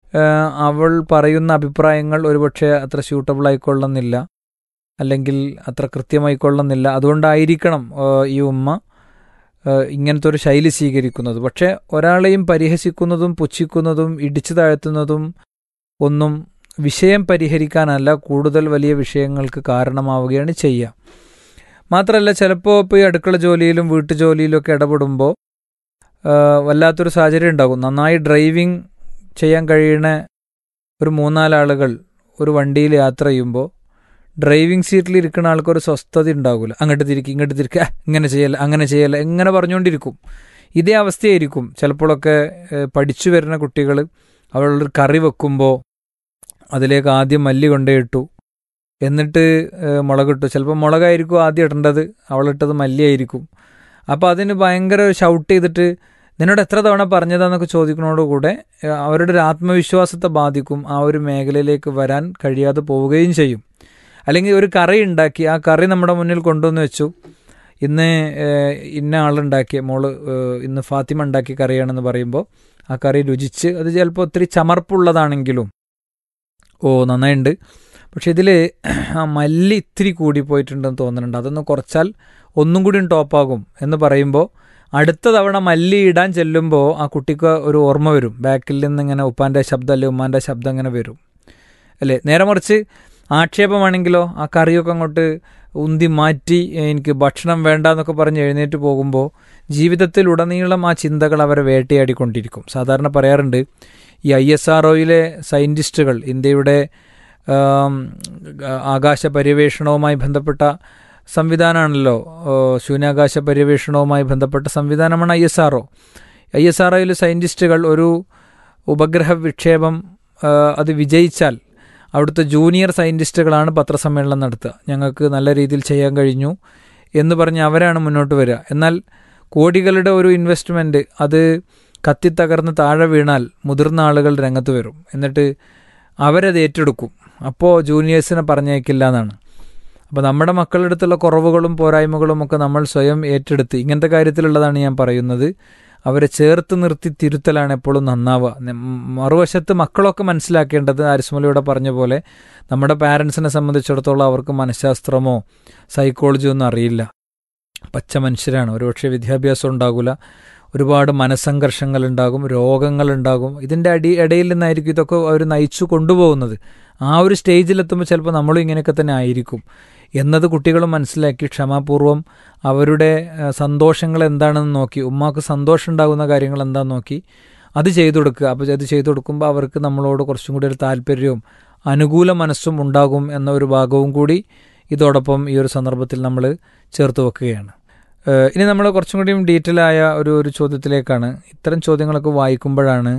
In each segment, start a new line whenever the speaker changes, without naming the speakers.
ഏഹ് അവൾ പറയുന്ന അഭിപ്രായങ്ങൾ ഒരുപക്ഷെ അത്ര സ്യൂട്ടബിൾ ആയിക്കൊള്ളുന്നില്ല അല്ലെങ്കിൽ അത്ര കൃത്യമായിക്കൊള്ളുന്നില്ല അതുകൊണ്ടായിരിക്കണം ഏഹ് ഈ ഉമ്മ ഏഹ് ഇങ്ങനത്തെ ഒരു ശൈലി സ്വീകരിക്കുന്നത് പക്ഷേ ഒരാളെയും പരിഹസിക്കുന്നതും പുച്ഛിക്കുന്നതും ഇടിച്ചു താഴ്ത്തുന്നതും ഒന്നും വിഷയം പരിഹരിക്കാനല്ല കൂടുതൽ വലിയ വിഷയങ്ങൾക്ക് കാരണമാവുകയാണ് ചെയ്യുക മാത്രമല്ല ചിലപ്പോൾ ഇപ്പോൾ ഈ അടുക്കള ജോലിയിലും വീട്ടുജോലിയിലും ഒക്കെ ഇടപെടുമ്പോൾ ആഹ് വല്ലാത്തൊരു സാഹചര്യം ഉണ്ടാകും നന്നായി ഡ്രൈവിംഗ് ചെയ്യാൻ കഴിയുന്ന ഒരു മൂന്നാലാളുകൾ ഒരു വണ്ടിയിൽ യാത്ര ചെയ്യുമ്പോൾ ഡ്രൈവിംഗ് സീറ്റിൽ ഇരിക്കുന്ന ആൾക്ക് ഒരു സ്വസ്ഥത ഉണ്ടാകില്ല അങ്ങോട്ട് തിരിക്കുക ഇങ്ങോട്ട് തിരിക്കുക ഇങ്ങനെ ചെയ്യല്ല അങ്ങനെ ചെയ്യല്ല എങ്ങനെ പറഞ്ഞുകൊണ്ടിരിക്കും ഇതേ അവസ്ഥയായിരിക്കും ചിലപ്പോഴൊക്കെ ഏഹ്, പഠിച്ചു വരുന്ന കുട്ടികൾ അവളൊരു കറി വെക്കുമ്പോൾ അതിലേക്ക് ആദ്യം മല്ലി കൊണ്ടേയിട്ടു എന്നിട്ട് ഏഹ്, മുളകിട്ടു ചിലപ്പോൾ മുളകായിരിക്കും ആദ്യം ഇടേണ്ടത് അവളിട്ടത് മല്ലിയായിരിക്കും അപ്പോൾ അതിന് ഭയങ്കര ഷൗട്ട് ചെയ്തിട്ട് നിന്നോട് എത്ര തവണ പറഞ്ഞതാന്നൊക്കെ ചോദിക്കുന്നതോടുകൂടെ ഏഹ്, അവരുടെ ഒരു ആത്മവിശ്വാസത്തെ ബാധിക്കും ആ ഒരു മേഖലയിലേക്ക് വരാൻ കഴിയാതെ പോവുകയും ചെയ്യും അല്ലെങ്കിൽ ഒരു കറി ഉണ്ടാക്കി ആ കറി നമ്മുടെ മുന്നിൽ കൊണ്ടുവന്ന് വെച്ചു ഇന്ന് ഏഹ്, ഇന്ന ആളുണ്ടാക്കിയ മോള് ഏഹ്, ഇന്ന് ഫാത്തിമ ഉണ്ടാക്കിയ കറിയാണെന്ന് പറയുമ്പോൾ ആ കറി രുചിച്ച് അത് ചിലപ്പോൾ ഒത്തിരി ചമർപ്പുള്ളതാണെങ്കിലും ഓ നന്നായിട്ടുണ്ട് പക്ഷെ ഇതിൽ ആ മല്ലി ഇത്തിരി കൂടിപ്പോയിട്ടുണ്ടെന്ന് തോന്നുന്നുണ്ട് അതൊന്ന് കുറച്ചാൽ ഒന്നും കൂടി ടോപ്പാകും എന്ന് പറയുമ്പോൾ അടുത്ത തവണ മല്ലി ഇടാൻ ചെല്ലുമ്പോൾ ആ കുട്ടിക്ക് ഒരു ഓർമ്മ വരും ബാക്കിൽ നിന്ന് ഇങ്ങനെ ഉപ്പാൻ്റെ ശബ്ദം അല്ലെ ഉമ്മാൻ്റെ ശബ്ദം ഇങ്ങനെ വരും അല്ലേ നേരെ മറിച്ച് ആക്ഷേപമാണെങ്കിലോ ആ കറിയൊക്കെ അങ്ങോട്ട് ഉന്തി മാറ്റി എനിക്ക് ഭക്ഷണം വേണ്ട എന്നൊക്കെ പറഞ്ഞ് എഴുന്നേറ്റ് പോകുമ്പോൾ ജീവിതത്തിൽ ഉടനീളം ആ ചിന്തകൾ അവരെ വേട്ടയാടിക്കൊണ്ടിരിക്കും സാധാരണ പറയാറുണ്ട് ഈ ഐ എസ് ആർ ഒയിലെ സയൻറ്റിസ്റ്റുകൾ ഇന്ത്യയുടെ ആം, ആകാശ പര്യവേഷണവുമായി ബന്ധപ്പെട്ട സംവിധാനമാണല്ലോ ഓ, ശൂന്യാകാശ പര്യവേഷണവുമായി ബന്ധപ്പെട്ട സംവിധാനമാണ് I S R O I S R ഒയിലെ സയൻറ്റിസ്റ്റുകൾ ഒരു ഉപഗ്രഹ വിക്ഷേപം ആ, അത് വിജയിച്ചാൽ അവിടുത്തെ ജൂനിയർ സയൻറ്റിസ്റ്റുകളാണ് പത്രസമ്മേളനം നടത്തുക ഞങ്ങൾക്ക് നല്ല രീതിയിൽ ചെയ്യാൻ കഴിഞ്ഞു എന്ന് പറഞ്ഞ് അവരാണ് മുന്നോട്ട് വരിക എന്നാൽ കോടികളുടെ ഒരു ഇൻവെസ്റ്റ്മെൻറ്റ് അത് കത്തിത്തകർന്ന് താഴെ വീണാൽ മുതിർന്ന ആളുകൾ രംഗത്ത് വരും എന്നിട്ട് അവരത് ഏറ്റെടുക്കും അപ്പോൾ ജൂനിയേഴ്സിനെ പറഞ്ഞേക്കില്ല എന്നാണ് അപ്പോൾ നമ്മുടെ മക്കളുടെ അടുത്തുള്ള കുറവുകളും പോരായ്മകളും ഒക്കെ നമ്മൾ സ്വയം ഏറ്റെടുത്ത് ഇങ്ങനത്തെ കാര്യത്തിലുള്ളതാണ് ഞാൻ പറയുന്നത് അവരെ ചേർത്ത് നിർത്തി തിരുത്തലാണ് എപ്പോഴും നന്നാവുക നെ- മറുവശത്ത് മക്കളൊക്കെ മനസ്സിലാക്കേണ്ടത് ആരിസ്മലിയുടെ പറഞ്ഞ പോലെ നമ്മുടെ പാരൻസിനെ സംബന്ധിച്ചിടത്തോളം അവർക്ക് മനഃശാസ്ത്രമോ സൈക്കോളജിയോ ഒന്നും അറിയില്ല പച്ച മനുഷ്യരാണ് ഒരുപക്ഷെ വിദ്യാഭ്യാസം ഉണ്ടാകില്ല ഒരുപാട് മനസ്സംഘർഷങ്ങൾ ഉണ്ടാകും രോഗങ്ങൾ ഉണ്ടാകും ഇതിൻ്റെ അടി ഇടയിൽ നിന്നായിരിക്കും ഇതൊക്കെ അവർ നയിച്ചു കൊണ്ടുപോകുന്നത് ആ ഒരു സ്റ്റേജിലെത്തുമ്പോൾ ചിലപ്പോൾ നമ്മളും ഇങ്ങനെയൊക്കെ തന്നെ ആയിരിക്കും എന്നത് കുട്ടികൾ മനസ്സിലാക്കി ക്ഷമാപൂർവം അവരുടെ ആ, സന്തോഷങ്ങൾ എന്താണെന്ന് നോക്കി ഉമ്മാക്ക് സന്തോഷം ഉണ്ടാകുന്ന കാര്യങ്ങൾ എന്താണെന്ന് നോക്കി അത് ചെയ്തു കൊടുക്കുക അപ്പോൾ അത് ചെയ്തു കൊടുക്കുമ്പോൾ അവർക്ക് നമ്മളോട് കുറച്ചും കൂടി ഒരു താല്പര്യവും അനുകൂല മനസ്സും ഉണ്ടാകും എന്ന ഒരു ഭാഗവും കൂടി ഇതോടൊപ്പം ഈ ഒരു സന്ദർഭത്തിൽ നമ്മൾ ചേർത്ത് വെക്കുകയാണ് ഏഹ് ഇനി നമ്മൾ കുറച്ചും കൂടിയും ഡീറ്റെയിൽ ആയ ഒരു ഒരു ചോദ്യത്തിലേക്കാണ് ഇത്തരം ചോദ്യങ്ങളൊക്കെ വായിക്കുമ്പോഴാണ്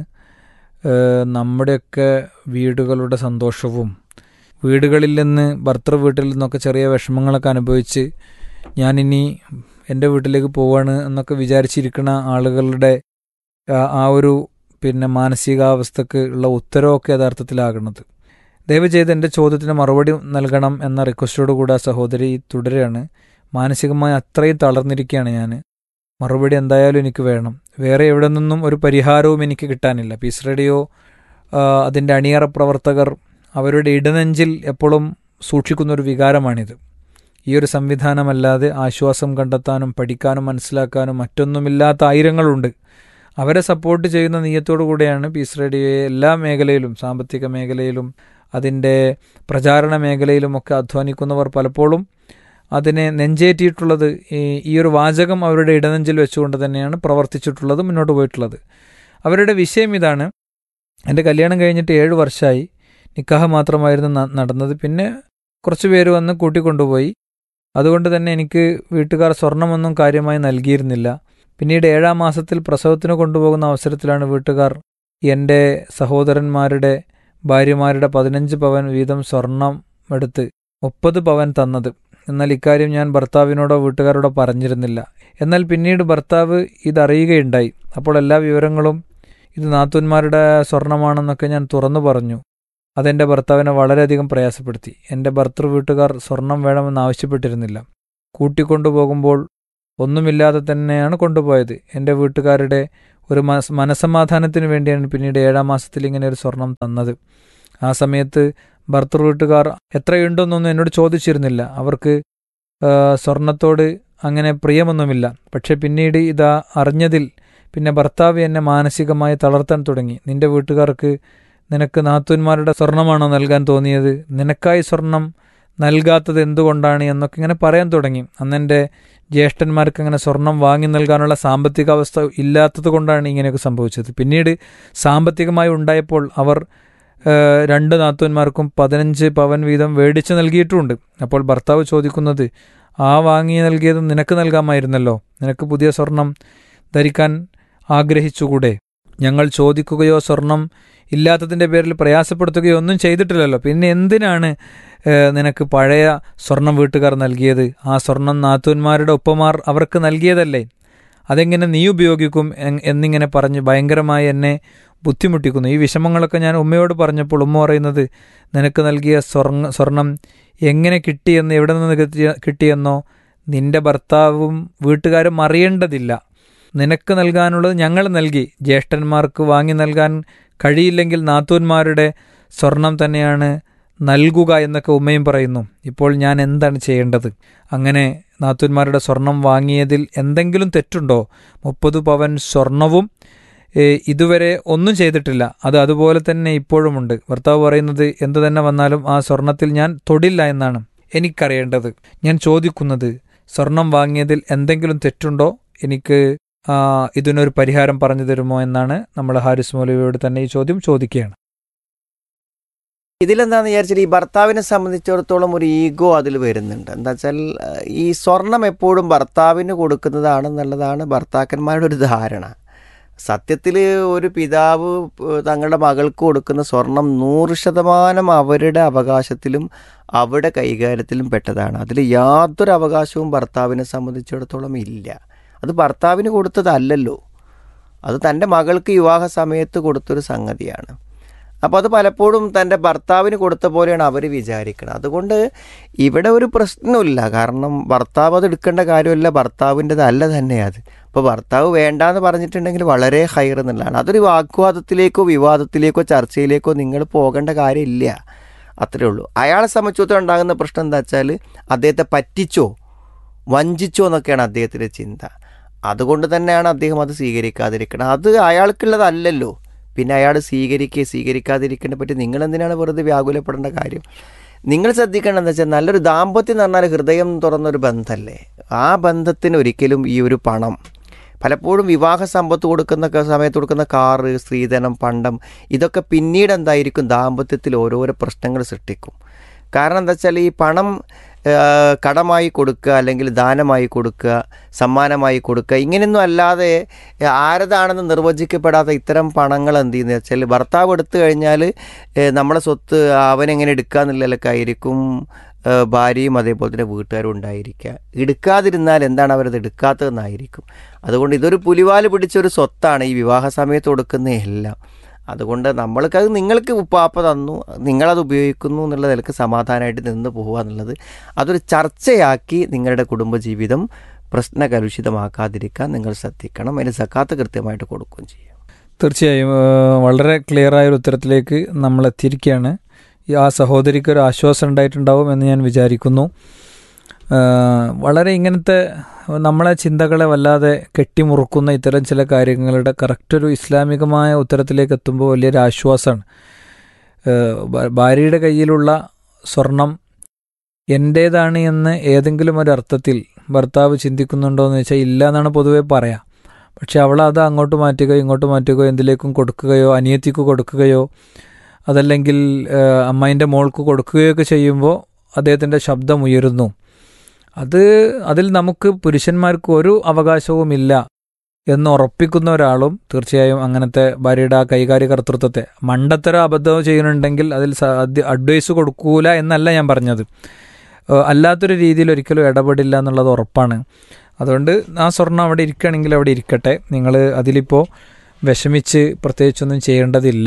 ഏഹ് നമ്മുടെയൊക്കെ വീടുകളുടെ സന്തോഷവും വീടുകളിൽ നിന്ന് ഭർത്തൃ വീട്ടിൽ നിന്നൊക്കെ ചെറിയ വിഷമങ്ങളൊക്കെ അനുഭവിച്ച് ഞാനിനി എൻ്റെ വീട്ടിലേക്ക് പോവാണ് എന്നൊക്കെ വിചാരിച്ചിരിക്കുന്ന ആളുകളുടെ ആ- ആ ഒരു പിന്നെ മാനസികാവസ്ഥക്ക് ഉള്ള ഉത്തരവൊക്കെ യഥാർത്ഥത്തിലാകുന്നത് ദയവ് ചെയ്ത് എൻ്റെ ചോദ്യത്തിന് മറുപടി നൽകണം എന്ന റിക്വസ്റ്റോട് കൂടെ ആ സഹോദരി തുടരുകയാണ് മാനസികമായി അത്രയും തളർന്നിരിക്കുകയാണ് ഞാൻ മറുപടി എന്തായാലും എനിക്ക് വേണം വേറെ എവിടെ നിന്നും ഒരു പരിഹാരവും എനിക്ക് കിട്ടാനില്ല പീസ് റേഡിയോ ആ, അതിൻ്റെ അണിയറ പ്രവർത്തകർ അവരുടെ ഇടനെഞ്ചിൽ എപ്പോഴും സൂക്ഷിക്കുന്ന ഒരു വികാരമാണിത് ഈ ഒരു സംവിധാനമല്ലാതെ ആശ്വാസം കണ്ടെത്താനും പഠിക്കാനും മനസ്സിലാക്കാനും മറ്റൊന്നുമില്ലാത്ത ആയിരങ്ങളുണ്ട് അവരെ സപ്പോർട്ട് ചെയ്യുന്ന നീയത്തോടു കൂടെയാണ് പീസ് റേഡിയോയെ എല്ലാ മേഖലയിലും സാമ്പത്തിക മേഖലയിലും അതിൻ്റെ പ്രചാരണ മേഖലയിലുമൊക്കെ അധ്വാനിക്കുന്നവർ പലപ്പോഴും അതിനെ നെഞ്ചേറ്റിയിട്ടുള്ളത് ഈ ഈ ഒരു വാചകം അവരുടെ ഇടനെഞ്ചിൽ വെച്ചുകൊണ്ട് തന്നെയാണ് പ്രവർത്തിച്ചിട്ടുള്ളത് മുന്നോട്ട് പോയിട്ടുള്ളത് അവരുടെ വിഷയം ഇതാണ് എൻ്റെ കല്യാണം കഴിഞ്ഞിട്ട് ഏഴ് വർഷമായി നിക്കാഹ് മാത്രമായിരുന്നു ന- നടന്നത് പിന്നെ കുറച്ച് പേര് വന്ന് കൂട്ടിക്കൊണ്ടുപോയി അതുകൊണ്ട് തന്നെ എനിക്ക് വീട്ടുകാർ സ്വർണമൊന്നും കാര്യമായി നൽകിയിരുന്നില്ല പിന്നീട് ഏഴാം മാസത്തിൽ പ്രസവത്തിന് കൊണ്ടുപോകുന്ന അവസരത്തിലാണ് വീട്ടുകാർ എൻ്റെ സഹോദരന്മാരുടെ ഭാര്യമാരുടെ പതിനഞ്ച് പവൻ വീതം സ്വർണം എടുത്ത് മുപ്പത് പവൻ തന്നത് എന്നാൽ ഇക്കാര്യം ഞാൻ ഭർത്താവിനോടോ വീട്ടുകാരോടോ പറഞ്ഞിരുന്നില്ല എന്നാൽ പിന്നീട് ഭർത്താവ് ഇതറിയുകയുണ്ടായി അപ്പോൾ എല്ലാ വിവരങ്ങളും ഇത് നാത്തൂന്മാരുടെ സ്വർണമാണെന്നൊക്കെ ഞാൻ തുറന്നു പറഞ്ഞു അതെൻ്റെ ഭർത്താവിനെ വളരെയധികം പ്രയാസപ്പെടുത്തി എൻ്റെ ഭർത്തൃ വീട്ടുകാർ സ്വർണം വേണമെന്ന് ആവശ്യപ്പെട്ടിരുന്നില്ല കൂട്ടിക്കൊണ്ടുപോകുമ്പോൾ ഒന്നുമില്ലാതെ തന്നെയാണ് കൊണ്ടുപോയത് എൻ്റെ വീട്ടുകാരുടെ ഒരു മനസ് മനസമാധാനത്തിന് വേണ്ടിയാണ് പിന്നീട് ഏഴാം മാസത്തിൽ ഇങ്ങനെ ഒരു സ്വർണം തന്നത് ആ സമയത്ത് ഭർത്തൃ വീട്ടുകാർ എത്രയുണ്ടെന്നൊന്നും എന്നോട് ചോദിച്ചിരുന്നില്ല അവർക്ക് ആ, സ്വർണത്തോട് അങ്ങനെ പ്രിയമൊന്നുമില്ല പക്ഷെ പിന്നീട് ഇതാ അറിഞ്ഞതിൽ പിന്നെ ഭർത്താവ് എന്നെ മാനസികമായി തളർത്താൻ തുടങ്ങി നിന്റെ വീട്ടുകാർക്ക് നിനക്ക് നാത്തൂന്മാരുടെ സ്വർണമാണോ നൽകാൻ തോന്നിയത് നിനക്കായി സ്വർണം നൽകാത്തത് എന്തുകൊണ്ടാണ് എന്നൊക്കെ ഇങ്ങനെ പറയാൻ തുടങ്ങി അന്നെൻ്റെ ജ്യേഷ്ഠന്മാർക്ക് അങ്ങനെ സ്വർണം വാങ്ങി നൽകാനുള്ള സാമ്പത്തിക അവസ്ഥ ഇല്ലാത്തത് കൊണ്ടാണ് ഇങ്ങനെയൊക്കെ സംഭവിച്ചത് പിന്നീട് സാമ്പത്തികമായി ഉണ്ടായപ്പോൾ അവർ ഏഹ്, രണ്ട് നാത്തൂന്മാർക്കും പതിനഞ്ച് പവൻ വീതം മേടിച്ചു നൽകിയിട്ടുമുണ്ട് അപ്പോൾ ഭർത്താവ് ചോദിക്കുന്നത് ആ വാങ്ങി നൽകിയത് നിനക്ക് നൽകാമായിരുന്നല്ലോ നിനക്ക് പുതിയ സ്വർണം ധരിക്കാൻ ആഗ്രഹിച്ചുകൂടെ ഞങ്ങൾ ചോദിക്കുകയോ സ്വർണം ഇല്ലാത്തതിൻ്റെ പേരിൽ പ്രയാസപ്പെടുത്തുകയോ ഒന്നും ചെയ്തിട്ടില്ലല്ലോ പിന്നെ എന്തിനാണ് ഏഹ്, നിനക്ക് പഴയ സ്വർണം വീട്ടുകാർ നൽകിയത് ആ സ്വർണം നാത്തൂന്മാരുടെ ഉപ്പമാർ അവർക്ക് നൽകിയതല്ലേ അതെങ്ങനെ നീ ഉപയോഗിക്കും എൻ- എന്നിങ്ങനെ പറഞ്ഞ് ഭയങ്കരമായി എന്നെ ബുദ്ധിമുട്ടിക്കുന്നു ഈ വിഷമങ്ങളൊക്കെ ഞാൻ ഉമ്മയോട് പറഞ്ഞപ്പോൾ ഉമ്മ പറയുന്നത് നിനക്ക് നൽകിയ സ്വർണ്ണ സ്വർണം എങ്ങനെ കിട്ടിയെന്ന് എവിടെ നിന്ന് കിട്ടിയ- കിട്ടിയെന്നോ നിന്റെ ഭർത്താവും വീട്ടുകാരും അറിയേണ്ടതില്ല നിനക്ക് നൽകാനുള്ളത് ഞങ്ങൾ നൽകി ജ്യേഷ്ഠന്മാർക്ക് വാങ്ങി നൽകാൻ കഴിയില്ലെങ്കിൽ നാത്തൂന്മാരുടെ സ്വർണം തന്നെയാണ് നൽകുക എന്നൊക്കെ ഉമ്മയും പറയുന്നു ഇപ്പോൾ ഞാൻ എന്താണ് ചെയ്യേണ്ടത് അങ്ങനെ നാത്തൂന്മാരുടെ സ്വർണം വാങ്ങിയതിൽ എന്തെങ്കിലും തെറ്റുണ്ടോ മുപ്പത് പവൻ സ്വർണവും ഏ, ഇതുവരെ ഒന്നും ചെയ്തിട്ടില്ല അത് അതുപോലെ തന്നെ ഇപ്പോഴുമുണ്ട് ഭർത്താവ് പറയുന്നത് എന്തു തന്നെ വന്നാലും ആ സ്വർണത്തിൽ ഞാൻ തൊടില്ല എന്നാണ് എനിക്കറിയേണ്ടത് ഞാൻ ചോദിക്കുന്നത് സ്വർണം വാങ്ങിയതിൽ എന്തെങ്കിലും തെറ്റുണ്ടോ എനിക്ക് ആ, ഇതിനൊരു പരിഹാരം പറഞ്ഞു തരുമോ എന്നാണ് നമ്മൾ ഹാരിസ് മൗലവിയോട് തന്നെ ഈ ചോദ്യം ചോദിക്കുകയാണ്
ഇതിലെന്താന്ന് വിചാരിച്ചാൽ ഈ ഭർത്താവിനെ സംബന്ധിച്ചിടത്തോളം ഒരു ഈഗോ അതിൽ വരുന്നുണ്ട് എന്താ വെച്ചാൽ ഏഹ്, ഈ സ്വർണം എപ്പോഴും ഭർത്താവിന് കൊടുക്കുന്നതാണെന്നുള്ളതാണ് ഭർത്താക്കന്മാരുടെ ഒരു ധാരണ സത്യത്തിൽ ഒരു പിതാവ് ഏഹ്, തങ്ങളുടെ മകൾക്ക് കൊടുക്കുന്ന സ്വർണം നൂറ് ശതമാനം അവരുടെ അവകാശത്തിലും അവരുടെ കൈകാര്യത്തിലും പെട്ടതാണ് അതിൽ യാതൊരു അവകാശവും ഭർത്താവിനെ സംബന്ധിച്ചിടത്തോളം ഇല്ല അത് ഭർത്താവിന് കൊടുത്തതല്ലല്ലോ അത് തൻ്റെ മകൾക്ക് വിവാഹ സമയത്ത് കൊടുത്തൊരു സംഗതിയാണ് അപ്പോൾ അത് പലപ്പോഴും തൻ്റെ ഭർത്താവിന് കൊടുത്ത പോലെയാണ് അവർ വിചാരിക്കുന്നത് അതുകൊണ്ട് ഇവിടെ ഒരു പ്രശ്നമില്ല കാരണം ഭർത്താവ് അത് എടുക്കേണ്ട കാര്യമല്ല ഭർത്താവിൻ്റെതല്ല തന്നെ അത് അപ്പോൾ ഭർത്താവ് വേണ്ടാന്ന് പറഞ്ഞിട്ടുണ്ടെങ്കിൽ വളരെ ഹൈർ എന്നുള്ളതാണ് അതൊരു വാഗ്വാദത്തിലേക്കോ വിവാദത്തിലേക്കോ ചർച്ചയിലേക്കോ നിങ്ങൾ പോകേണ്ട കാര്യമില്ല അത്രേ ഉള്ളൂ അയാളെ സംബന്ധിച്ചിടത്തോളം ഉണ്ടാകുന്ന പ്രശ്നം എന്താ വെച്ചാൽ അദ്ദേഹത്തെ പറ്റിച്ചോ വഞ്ചിച്ചോ എന്നൊക്കെയാണ് അദ്ദേഹത്തിൻ്റെ ചിന്ത അതുകൊണ്ട് തന്നെയാണ് അദ്ദേഹം അത് സ്വീകരിക്കാതിരിക്കുന്നത് അത് അയാൾക്കുള്ളതല്ലല്ലോ പിന്നെ അയാൾ സ്വീകരിക്കുക സ്വീകരിക്കാതിരിക്കേണ്ട പറ്റി നിങ്ങൾ എന്തിനാണ് വെറുതെ വ്യാകുലപ്പെടേണ്ട കാര്യം നിങ്ങൾ ശ്രദ്ധിക്കേണ്ടതെന്ന് വെച്ചാൽ നല്ലൊരു ദാമ്പത്യം എന്ന് പറഞ്ഞാൽ ഹൃദയം തുറന്നൊരു ബന്ധമല്ലേ ആ ബന്ധത്തിന് ഒരിക്കലും ഈ ഒരു പണം പലപ്പോഴും വിവാഹ സമ്പത്ത് കൊടുക്കുന്ന ക- സമയത്ത് കൊടുക്കുന്ന കാറ് സ്ത്രീധനം പണ്ടം ഇതൊക്കെ പിന്നീട് എന്തായിരിക്കും ദാമ്പത്യത്തിൽ ഓരോരോ പ്രശ്നങ്ങൾ സൃഷ്ടിക്കും കാരണം എന്താ വെച്ചാൽ ഈ പണം ആ, കടമായി കൊടുക്കുക അല്ലെങ്കിൽ ദാനമായി കൊടുക്കുക സമ്മാനമായി കൊടുക്കുക ഇങ്ങനെയൊന്നും അല്ലാതെ ഏ, ആരതാണെന്ന് നിർവചിക്കപ്പെടാത്ത ഇത്തരം പണങ്ങൾ എന്ത് ചെയ്യുന്നത് വെച്ചാൽ ഭർത്താവ് എടുത്തു കഴിഞ്ഞാൽ ഏ, നമ്മളെ സ്വത്ത് അവനെങ്ങനെ എടുക്കുക എന്നുള്ളതിലൊക്കെ ആയിരിക്കും ഏ, ഭാര്യയും അതേപോലെ തന്നെ വീട്ടുകാരും ഉണ്ടായിരിക്കുക എടുക്കാതിരുന്നാൽ എന്താണ് അവരത് എടുക്കാത്തതെന്നായിരിക്കും അതുകൊണ്ട് ഇതൊരു പുലിവാല് പിടിച്ചൊരു സ്വത്താണ് ഈ വിവാഹ സമയത്ത് കൊടുക്കുന്ന എല്ലാം അതുകൊണ്ട് നമ്മൾക്കത് നിങ്ങൾക്ക് ഉപ്പാപ്പ തന്നു നിങ്ങളത് ഉപയോഗിക്കുന്നു എന്നുള്ള നിലക്ക് സമാധാനമായിട്ട് നിന്ന് പോകുക എന്നുള്ളത് അതൊരു ചർച്ചയാക്കി നിങ്ങളുടെ കുടുംബജീവിതം പ്രശ്നകലുഷിതമാക്കാതിരിക്കാൻ നിങ്ങൾ ശ്രദ്ധിക്കണം അതിന് സക്കാത്ത് കൃത്യമായിട്ട് കൊടുക്കുകയും ചെയ്യും
തീർച്ചയായും ഏഹ്, വളരെ ക്ലിയറായ ഒരു ഉത്തരത്തിലേക്ക് നമ്മൾ എത്തിയിരിക്കുകയാണ് ഈ ആ സഹോദരിക്ക് ഒരു ആശ്വാസം ഉണ്ടായിട്ടുണ്ടാവും എന്ന് ഞാൻ വിചാരിക്കുന്നു ഏഹ്, വളരെ ഇങ്ങനത്തെ നമ്മളെ ചിന്തകളെ വല്ലാതെ കെട്ടിമുറുക്കുന്ന ഇത്തരം ചില കാര്യങ്ങളുടെ കറക്റ്റ് ഒരു ഇസ്ലാമികമായ ഉത്തരത്തിലേക്ക് എത്തുമ്പോൾ വലിയൊരു ആശ്വാസമാണ് ഏഹ്, ഭ- ഭാര്യയുടെ കയ്യിലുള്ള സ്വർണം എൻ്റേതാണ് എന്ന് ഏതെങ്കിലും ഒരു അർത്ഥത്തിൽ ഭർത്താവ് ചിന്തിക്കുന്നുണ്ടോ എന്ന് വെച്ചാൽ ഇല്ല എന്നാണ് പൊതുവെ പറയാം പക്ഷെ അവൾ അത് അങ്ങോട്ട് മാറ്റുകയോ ഇങ്ങോട്ട് മാറ്റുകയോ എന്തിലേക്കും കൊടുക്കുകയോ അനിയത്തിക്ക് കൊടുക്കുകയോ അതല്ലെങ്കിൽ ഏഹ്, അമ്മായിൻ്റെ മോൾക്ക് കൊടുക്കുകയോ ഒക്കെ ചെയ്യുമ്പോൾ അദ്ദേഹത്തിൻ്റെ ശബ്ദം ഉയരുന്നു അത് അതിൽ നമുക്ക് പുരുഷന്മാർക്ക് ഒരു അവകാശവുമില്ല എന്ന് ഉറപ്പിക്കുന്ന ഒരാളും തീർച്ചയായും അങ്ങനത്തെ ഭാര്യയുടെ ആ കൈകാര്യ കർത്തൃത്വത്തെ മണ്ടത്തര അബദ്ധം ചെയ്യുന്നുണ്ടെങ്കിൽ അതിൽ സ- അത് അഡ്വൈസ് കൊടുക്കൂല എന്നല്ല ഞാൻ പറഞ്ഞത് ഏഹ്, അല്ലാത്തൊരു രീതിയിൽ ഒരിക്കലും ഇടപെടില്ല എന്നുള്ളത് ഉറപ്പാണ് അതുകൊണ്ട് ആ സ്വർണം അവിടെ ഇരിക്കുകയാണെങ്കിൽ അവിടെ ഇരിക്കട്ടെ നിങ്ങൾ അതിലിപ്പോൾ വിഷമിച്ച് പ്രത്യേകിച്ചൊന്നും ചെയ്യേണ്ടതില്ല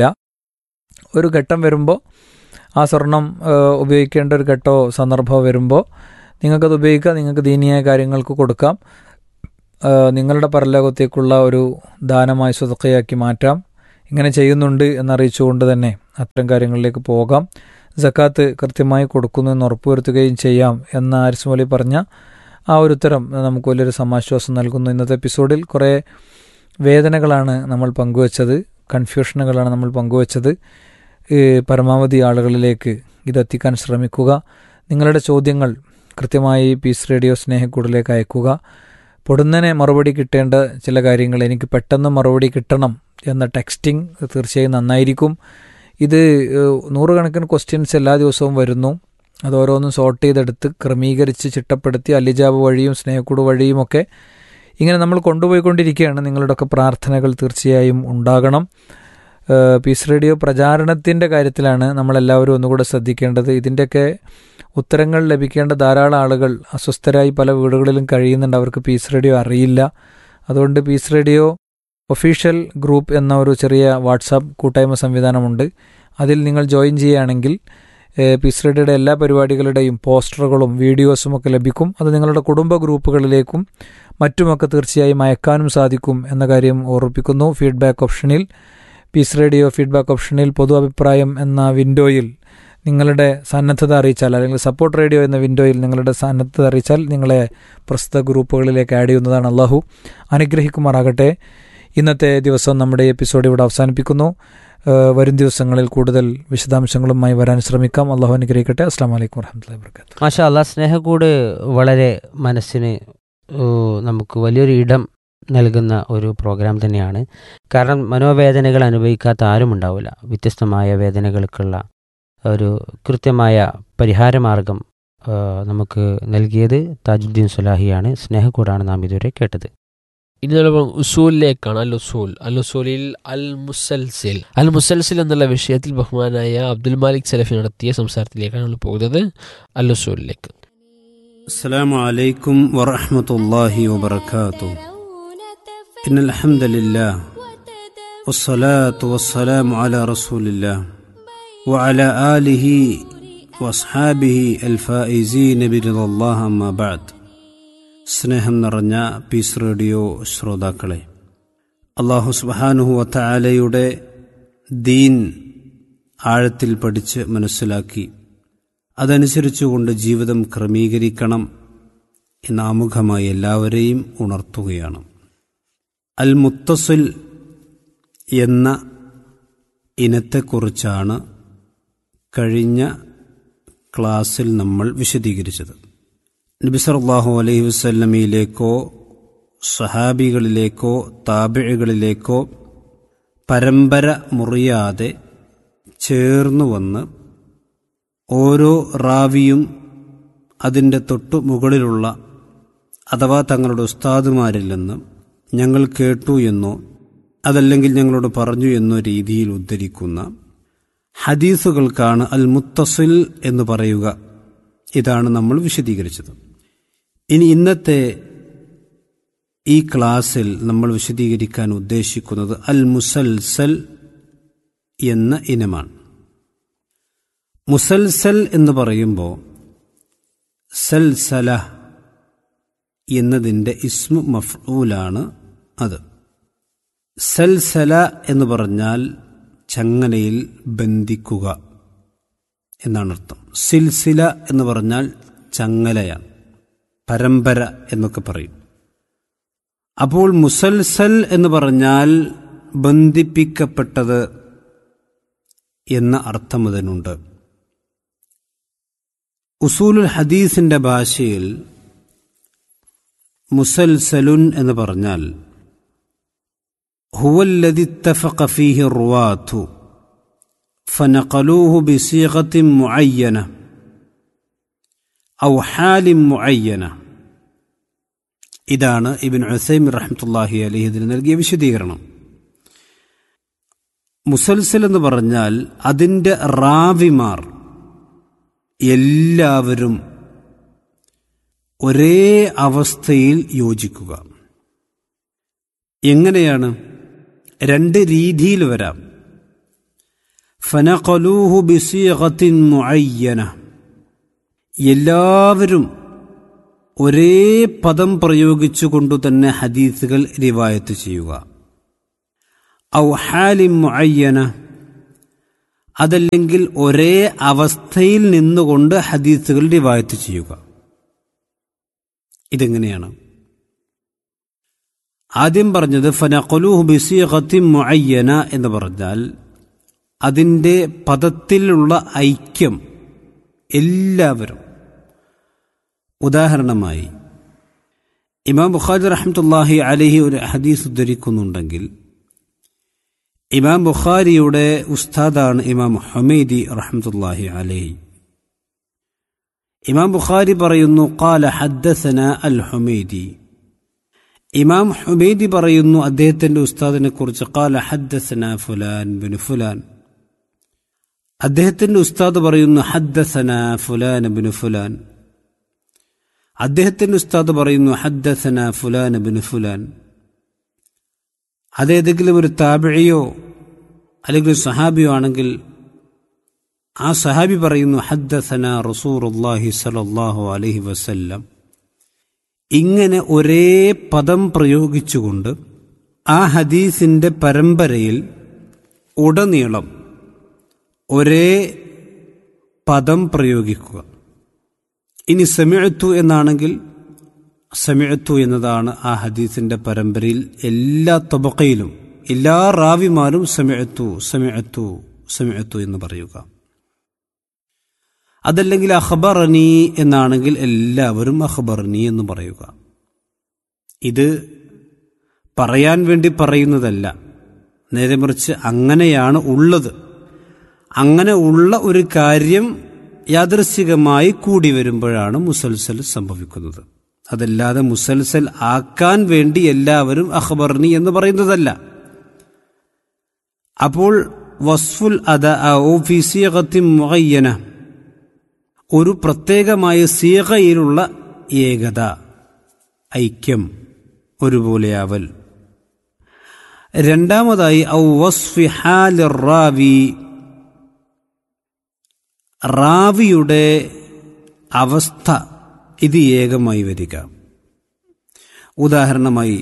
ഒരു ഘട്ടം വരുമ്പോൾ ആ സ്വർണം ഏഹ്, ഉപയോഗിക്കേണ്ട ഒരു ഘട്ടമോ സന്ദർഭമോ വരുമ്പോൾ നിങ്ങൾക്കത് ഉപയോഗിക്കാം നിങ്ങൾക്ക് ദീനീയ കാര്യങ്ങൾക്ക് കൊടുക്കാം ആ, നിങ്ങളുടെ പരലോകത്തേക്കുള്ള ഒരു ദാനമായി സ്വതക്കയാക്കി മാറ്റാം ഇങ്ങനെ ചെയ്യുന്നുണ്ട് എന്നറിയിച്ചുകൊണ്ട് തന്നെ അത്തരം കാര്യങ്ങളിലേക്ക് പോകാം ജക്കാത്ത് കൃത്യമായി കൊടുക്കുന്നു എന്ന് ഉറപ്പുവരുത്തുകയും ചെയ്യാം എന്ന ആരിസ് മൊലി പറഞ്ഞ ആ ഒരു ഉത്തരം നമുക്ക് വലിയൊരു സമാശ്വാസം നൽകുന്നു ഇന്നത്തെ എപ്പിസോഡിൽ കുറേ വേദനകളാണ് നമ്മൾ പങ്കുവച്ചത് കൺഫ്യൂഷനുകളാണ് നമ്മൾ പങ്കുവച്ചത് ഈ പരമാവധി ആളുകളിലേക്ക് ഇതെത്തിക്കാൻ ശ്രമിക്കുക നിങ്ങളുടെ ചോദ്യങ്ങൾ കൃത്യമായി പീസ് റേഡിയോ സ്നേഹക്കൂടിലേക്ക് അയക്കുക പൊടുന്നനെ മറുപടി കിട്ടേണ്ട ചില കാര്യങ്ങൾ എനിക്ക് പെട്ടെന്ന് മറുപടി കിട്ടണം എന്ന ടെക്സ്റ്റിംഗ് തീർച്ചയായും നന്നായിരിക്കും ഇത് ഏഹ്, നൂറുകണക്കിന് ക്വസ്റ്റ്യൻസ് എല്ലാ ദിവസവും വരുന്നു അത് ഓരോന്നും സോർട്ട് ചെയ്തെടുത്ത് ക്രമീകരിച്ച് ചിട്ടപ്പെടുത്തി അലിജാബ് വഴിയും സ്നേഹക്കൂട് വഴിയുമൊക്കെ ഇങ്ങനെ നമ്മൾ കൊണ്ടുപോയിക്കൊണ്ടിരിക്കുകയാണ് നിങ്ങളുടെയൊക്കെ പ്രാർത്ഥനകൾ തീർച്ചയായും ഉണ്ടാകണം ഏഹ്, പീസ് റേഡിയോ പ്രചാരണത്തിൻ്റെ കാര്യത്തിലാണ് നമ്മളെല്ലാവരും ഒന്നുകൂടെ ശ്രദ്ധിക്കേണ്ടത് ഇതിൻ്റെയൊക്കെ ഉത്തരങ്ങൾ ലഭിക്കേണ്ട ധാരാളം ആളുകൾ അസ്വസ്ഥരായി പല വീടുകളിലും കഴിയുന്നുണ്ട് അവർക്ക് പീസ് റേഡിയോ അറിയില്ല അതുകൊണ്ട് പീസ് റേഡിയോ ഒഫീഷ്യൽ ഗ്രൂപ്പ് എന്ന ഒരു ചെറിയ വാട്സാപ്പ് കൂട്ടായ്മ സംവിധാനമുണ്ട് അതിൽ നിങ്ങൾ ജോയിൻ ചെയ്യുകയാണെങ്കിൽ ഏഹ്, പീസ് റേഡിയോയുടെ എല്ലാ പരിപാടികളുടെയും പോസ്റ്ററുകളും വീഡിയോസും ഒക്കെ ലഭിക്കും അത് നിങ്ങളുടെ കുടുംബ ഗ്രൂപ്പുകളിലേക്കും മറ്റുമൊക്കെ തീർച്ചയായും അയക്കാനും സാധിക്കും എന്ന കാര്യം ഓർമ്മിപ്പിക്കുന്നു ഫീഡ്ബാക്ക് ഓപ്ഷനിൽ പീസ് റേഡിയോ ഫീഡ്ബാക്ക് ഓപ്ഷനിൽ പൊതു അഭിപ്രായം എന്ന വിൻഡോയിൽ നിങ്ങളുടെ സന്നദ്ധത അറിയിച്ചാൽ അല്ലെങ്കിൽ സപ്പോർട്ട് റേഡിയോ എന്ന വിൻഡോയിൽ നിങ്ങളുടെ സന്നദ്ധത അറിയിച്ചാൽ നിങ്ങളെ പ്രസ്തുത ഗ്രൂപ്പുകളിലേക്ക് ആഡ് ചെയ്യുന്നതാണ് അള്ളാഹു അനുഗ്രഹിക്കുമാറാകട്ടെ ഇന്നത്തെ ദിവസം നമ്മുടെ ഈ എപ്പിസോഡ് ഇവിടെ അവസാനിപ്പിക്കുന്നു ഏഹ് വരും ദിവസങ്ങളിൽ കൂടുതൽ വിശദാംശങ്ങളുമായി വരാൻ ശ്രമിക്കാം അള്ളാഹു അനുഗ്രഹിക്കട്ടെ അസ്സാം വലൈക്കും വർഹമത്തല്ലാ വർക്കാത്തു
മാഷാ അല്ലാ സ്നേഹക്കൂട് വളരെ മനസ്സിന് ഓ, നമുക്ക് വലിയൊരു ഇടം നൽകുന്ന ഒരു പ്രോഗ്രാം തന്നെയാണ് കാരണം മനോവേദനകൾ അനുഭവിക്കാത്ത ആരും ഉണ്ടാവില്ല വ്യത്യസ്തമായ വേദനകൾക്കുള്ള ഒരു കൃത്യമായ പരിഹാരമാർഗം ആ, നമുക്ക് നൽകിയത് താജുദ്ദീൻ സുലാഹിയാണ് സ്നേഹക്കൂടാണ് നാം ഇതുവരെ കേട്ടത്
ഇനി നമ്മൾ ഉസൂലിലേക്കാണ് അൽ ഉസൂൽ അൽ ഉസൂലിൽ അൽ മുസൽസിൽ അൽ മുസൽസിൽ എന്നുള്ള വിഷയത്തിൽ ബഹുമാനായ അബ്ദുൽ മാലിക് സലഫി നടത്തിയ സംസാരത്തിലേക്കാണ് നമ്മൾ പോകുന്നത് അൽ ഉസൂലിലേക്ക്
السلام عليكم ورحمة الله وبركاته إن الحمد لله والصلاة والسلام على رسول الله وعلى آله وأصحابه الفائزين برضا الله أما بعد സ്നേഹം നിറഞ്ഞ പീസ് റേഡിയോ ശ്രോതാക്കളെ അള്ളാഹു സുബാനുഹു വത്താലയുടെ ദീൻ ആഴത്തിൽ പഠിച്ച് മനസ്സിലാക്കി അതനുസരിച്ചുകൊണ്ട് ജീവിതം ക്രമീകരിക്കണം എന്ന ആമുഖമായി എല്ലാവരെയും ഉണർത്തുകയാണ് അൽ മുത്തസിൽ എന്ന ഇനത്തെക്കുറിച്ചാണ് കഴിഞ്ഞ ക്ലാസ്സിൽ നമ്മൾ വിശദീകരിച്ചത് നബി സല്ലല്ലാഹു അലൈഹി വസല്ലമയിലേക്കോ സഹാബികളിലേക്കോ താബിഴുകളിലേക്കോ പരമ്പര മുറിയാതെ ചേർന്നു വന്ന് ഓരോ റാവിയും അതിൻ്റെ തൊട്ടു മുകളിലുള്ള അഥവാ തങ്ങളുടെ ഉസ്താദുമാരിൽ നിന്ന് ഞങ്ങൾ കേട്ടു എന്നോ അതല്ലെങ്കിൽ ഞങ്ങളോട് പറഞ്ഞു എന്നോ രീതിയിൽ ഉദ്ധരിക്കുന്ന ഹദീസുകൾക്കാണ് അൽ മുത്തസിൽ എന്ന് പറയുക ഇതാണ് നമ്മൾ വിശദീകരിച്ചത് ഇനി ഇന്നത്തെ ഈ ക്ലാസ്സിൽ നമ്മൾ വിശദീകരിക്കാൻ ഉദ്ദേശിക്കുന്നത് അൽ മുസൽസൽ എന്ന ഇനമാണ് മുസൽസൽ എന്ന് പറയുമ്പോൾ സൽസല എന്നതിൻ്റെ ഇസ്മു മഫ്ഊലാണ് അത് സൽസല എന്ന് പറഞ്ഞാൽ ചങ്ങലയിൽ ബന്ധിക്കുക എന്നാണ് അർത്ഥം സിൽസില എന്ന് പറഞ്ഞാൽ ചങ്ങലയാണ് പരമ്പര എന്നൊക്കെ പറയും അപ്പോൾ മുസൽസൽ എന്ന് പറഞ്ഞാൽ ബന്ധിപ്പിക്കപ്പെട്ടത് എന്ന അർത്ഥം അതിനുണ്ട് ഉസൂലുൽ ഹദീസിന്റെ ഭാഷയിൽ മുസൽസലുൻ എന്ന് പറഞ്ഞാൽ ഹുവല്ലതി اتفق فيه الرواة فنقلوه بصيغة معينة أو حال معينة ഇതാണ് ഇബിൻ ഉസൈം റഹ്മത്തുല്ലാഹി അലഹി ഇതിന് നൽകിയ വിശദീകരണം മുസൽസൽ എന്ന് പറഞ്ഞാൽ അതിൻ്റെ റാവിമാർ എല്ലാവരും ഒരേ അവസ്ഥയിൽ യോജിക്കുക എങ്ങനെയാണ് രണ്ട് രീതിയിൽ വരാം ഫനഖലൂഹു ബിസീഗത്തിൻ മുഅയ്യന എല്ലാവരും ഒരേ പദം പ്രയോഗിച്ചുകൊണ്ടു തന്നെ ഹദീസുകൾ റിവായത്ത് ചെയ്യുക ഔ ഹാലിം മുഅയ്യന അതല്ലെങ്കിൽ ഒരേ അവസ്ഥയിൽ നിന്നുകൊണ്ട് ഹദീസുകൾ റിവായത്ത് ചെയ്യുക ഇതെങ്ങനെയാണ് ആദ്യം പറഞ്ഞത് ഫനഖലുഹു ബിസീഖത്തി മുഅയ്യന എന്ന് പറഞ്ഞാൽ അതിൻ്റെ പദത്തിലുള്ള ഐക്യം എല്ലാവരും ഉദാഹരണമായി ഇമാം ബുഖാരി റഹ്മത്തുല്ലാഹി അലഹി ഒരു ഹദീസ് ഉദ്ധരിക്കുന്നുണ്ടെങ്കിൽ ഇമാം ബുഖാരിയുടെ ഉസ്താദാണ് ഇമാം ഹമീദി റഹ്മത്തുല്ലാഹി അലഹി ഇമാം ബുഖാരി പറയുന്നു കാല ഹദ്ദസന അൽ ഹുമൈദി ഇമാം ഹുമൈദി പറയുന്നു അദ്ദേഹത്തിന്റെ ഉസ്താദിനെ കുറിച്ച് കാല ഹദ്ദസന ഫുലാൻ ബിൻ ഫുലാൻ അദ്ദേഹത്തിന്റെ ഉസ്താദ് പറയുന്നു ഹദ്ദസന ഫുലാൻ ബിൻ ഫുലാൻ അദ്ദേഹത്തിന്റെ ഉസ്താദ് പറയുന്നു ഹദ്ദസന ഫുലാൻ ബിൻ ഫുലാൻ അതേതെങ്കിലും ഒരു താബിഴിയോ അല്ലെങ്കിൽ ഒരു സഹാബിയോ ആണെങ്കിൽ ആ സഹാബി പറയുന്നു ഹദ്ദസന റസൂറുല്ലാഹി സലല്ലാഹു അലൈഹി വസല്ലം ഇങ്ങനെ ഒരേ പദം പ്രയോഗിച്ചുകൊണ്ട് ആ ഹദീസിന്റെ പരമ്പരയിൽ ഉടനീളം ഒരേ പദം പ്രയോഗിക്കുക ഇനി സെമിഴത്തു എന്നാണെങ്കിൽ സെമിഴത്തു എന്നതാണ് ആ ഹദീസിന്റെ പരമ്പരയിൽ എല്ലാ തബക്കയിലും എല്ലാ റാവിമാരും സെമിഴത്തു സെമിഴത്തു സെമിഴത്തു എന്ന് പറയുക അതല്ലെങ്കിൽ അഖബറനി എന്നാണെങ്കിൽ എല്ലാവരും അഖബറനി എന്ന് പറയുക ഇത് പറയാൻ വേണ്ടി പറയുന്നതല്ല നേരെ മറിച്ച് അങ്ങനെയാണ് ഉള്ളത് അങ്ങനെ ഉള്ള ഒരു കാര്യം യാദൃശികമായി കൂടി വരുമ്പോഴാണ് മുസൽസൽ സംഭവിക്കുന്നത് അതല്ലാതെ മുസൽസൽ ആക്കാൻ വേണ്ടി എല്ലാവരും അഖബർനി എന്ന് പറയുന്നതല്ല അപ്പോൾ വസ്ഫുൽ അദ ഓഫീസിയകത്തി മുഖയ്യന ഒരു പ്രത്യേകമായ സീകയിലുള്ള ഏകത ഐക്യം ഒരുപോലെയാവൽ രണ്ടാമതായി ഔ വസ്ഫി ഹാലിർ റാവി റാവിയുടെ അവസ്ഥ ഇത് ഏകമായി വരിക ഉദാഹരണമായി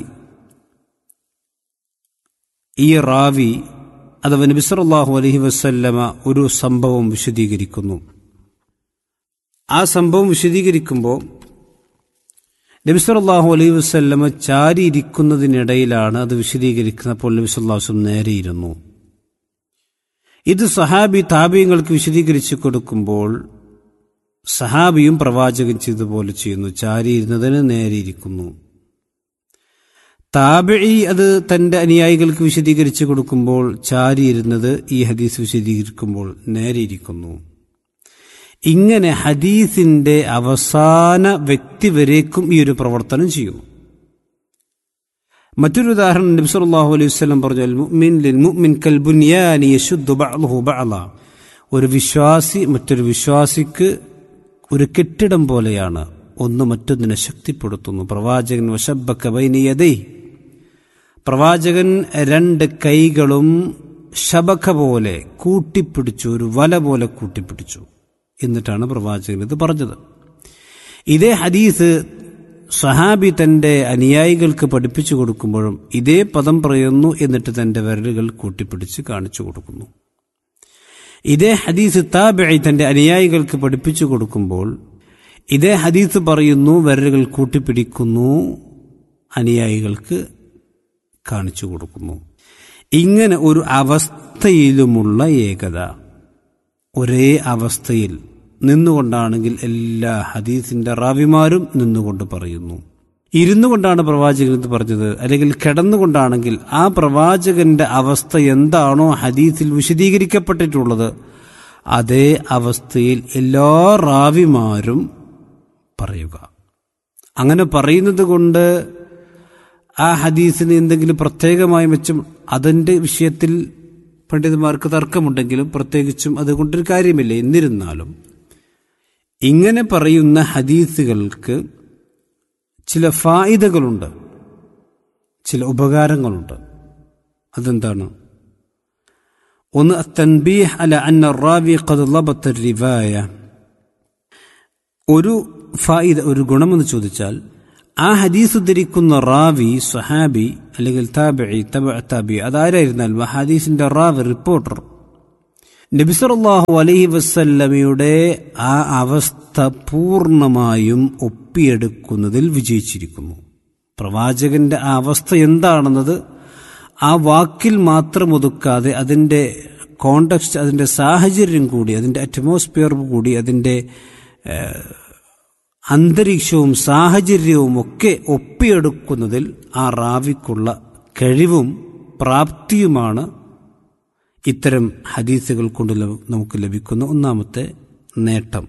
ഈ റാവി അഥവാ നബിസറല്ലാഹു അലഹി വസ്ല്ലമ ഒരു സംഭവം വിശദീകരിക്കുന്നു ആ സംഭവം വിശദീകരിക്കുമ്പോൾ നബിസറല്ലാഹു അലൈഹി വസ്ല്ലമ ചാരിയിരിക്കുന്നതിനിടയിലാണ് അത് വിശദീകരിക്കുന്നപ്പോൾ നബിസ്വല്ലാസ്വം നേരെയിരുന്നു ഇത് സഹാബി താപീയങ്ങൾക്ക് വിശദീകരിച്ചു കൊടുക്കുമ്പോൾ സഹാബിയും പ്രവാചകൻ ചെയ്തതുപോലെ ചെയ്യുന്നു ചാരിയിരുന്നതിന് നേരെയിരിക്കുന്നു താബിഴി അത് തന്റെ അനുയായികൾക്ക് വിശദീകരിച്ചു കൊടുക്കുമ്പോൾ ചാരിയിരുന്നത് ഈ ഹദീസ് വിശദീകരിക്കുമ്പോൾ നേരെയിരിക്കുന്നു ഇങ്ങനെ ഹദീസിന്റെ അവസാന വ്യക്തി വരേക്കും ഈ ഒരു പ്രവർത്തനം ചെയ്യുന്നു മറ്റൊരു ഉദാഹരണം നബി സല്ലല്ലാഹു അലൈഹി വസല്ലം പറഞ്ഞു അൽ മുഅ്മിൻ ലിൽ മുഅ്മിൻ കൽ ബുനിയാനി യശുദ്ദു ബഅ്ലുഹു ബഅല ഒരു വിശ്വാസി മറ്റൊരു വിശ്വാസിക്ക് ഒരു കെട്ടിടം പോലെയാണ് ഒന്ന് മറ്റൊന്നിനെ ശക്തിപ്പെടുത്തുന്നു പ്രവാചകൻ വശബ്ബക്ക ബൈനിയതൈ പ്രവാചകൻ രണ്ട് കൈകളും ശബഖ പോലെ കൂട്ടിപ്പിടിച്ചു ഒരു വല പോലെ കൂട്ടിപ്പിടിച്ചു എന്നിട്ടാണ് പ്രവാചകൻ ഇത് പറഞ്ഞത് ഇതേ ഹദീസ് സഹാബി തന്റെ അനുയായികൾക്ക് പഠിപ്പിച്ചു കൊടുക്കുമ്പോഴും ഇതേ പദം പറയുന്നു എന്നിട്ട് തന്റെ വിരലുകൾ കൂട്ടിപ്പിടിച്ച് കാണിച്ചു കൊടുക്കുന്നു ഇതേ ഹദീസ് താബിഴി തന്റെ അനുയായികൾക്ക് പഠിപ്പിച്ചു കൊടുക്കുമ്പോൾ ഇതേ ഹദീസ് പറയുന്നു വിരലുകൾ കൂട്ടിപ്പിടിക്കുന്നു അനുയായികൾക്ക് കാണിച്ചു കൊടുക്കുന്നു ഇങ്ങനെ ഒരു അവസ്ഥയിലുമുള്ള ഏകത ഒരേ അവസ്ഥയിൽ നിന്നുകൊണ്ടാണെങ്കിൽ എല്ലാ ഹദീസിന്റെ റാവിമാരും നിന്നുകൊണ്ട് പറയുന്നു ഇരുന്നു കൊണ്ടാണ് പ്രവാചകൻ ഇത് പറഞ്ഞത് അല്ലെങ്കിൽ കിടന്നുകൊണ്ടാണെങ്കിൽ ആ പ്രവാചകന്റെ അവസ്ഥ എന്താണോ ഹദീസിൽ വിശദീകരിക്കപ്പെട്ടിട്ടുള്ളത് അതേ അവസ്ഥയിൽ എല്ലാ റാവിമാരും പറയുക അങ്ങനെ പറയുന്നത് കൊണ്ട് ആ ഹദീസിന് എന്തെങ്കിലും പ്രത്യേകമായ മെച്ചം അതിൻ്റെ വിഷയത്തിൽ പണ്ഡിതന്മാർക്ക് തർക്കമുണ്ടെങ്കിലും പ്രത്യേകിച്ചും അതുകൊണ്ടൊരു കാര്യമില്ല എന്നിരുന്നാലും ഇങ്ങനെ പറയുന്ന ഹദീസുകൾക്ക് ചില ഫായിദകളുണ്ട് ചില ഉപകാരങ്ങളുണ്ട് അതെന്താണ് ഒന്ന് തൻബീഹ് അല അന്ന റാവി ഖദ് ലബത്ത റിവായ ഒരു ഫായിദ ഒരു ഗുണമെന്ന് ചോദിച്ചാൽ ആ ഹദീസ് ഉദ്ധരിക്കുന്ന റാവി സഹാബി അല്ലെങ്കിൽ താബി തബ താബി അതാരായിരുന്നാലും ആ ഹദീസിന്റെ റാവി റിപ്പോർട്ടർ നബിസറല്ലാഹു അലൈഹി വസല്ലമയുടെ ആ അവസ്ഥ പൂർണ്ണമായും ഒപ്പിയെടുക്കുന്നതിൽ വിജയിച്ചിരിക്കുന്നു പ്രവാചകന്റെ ആ അവസ്ഥ എന്താണെന്നത് ആ വാക്കിൽ മാത്രം ഒതുക്കാതെ അതിൻ്റെ കോണ്ടക്സ്റ്റ് അതിൻ്റെ സാഹചര്യം കൂടി അതിൻ്റെ അറ്റ്മോസ്ഫിയർ കൂടി അതിൻ്റെ ഏഹ്, അന്തരീക്ഷവും സാഹചര്യവും ഒക്കെ ഒപ്പിയെടുക്കുന്നതിൽ ആ റാവിക്കുള്ള കഴിവും പ്രാപ്തിയുമാണ് ഇത്തരം ഹദീസുകൾ കൊണ്ട് ലഭ- നമുക്ക് ലഭിക്കുന്ന ഒന്നാമത്തെ നേട്ടം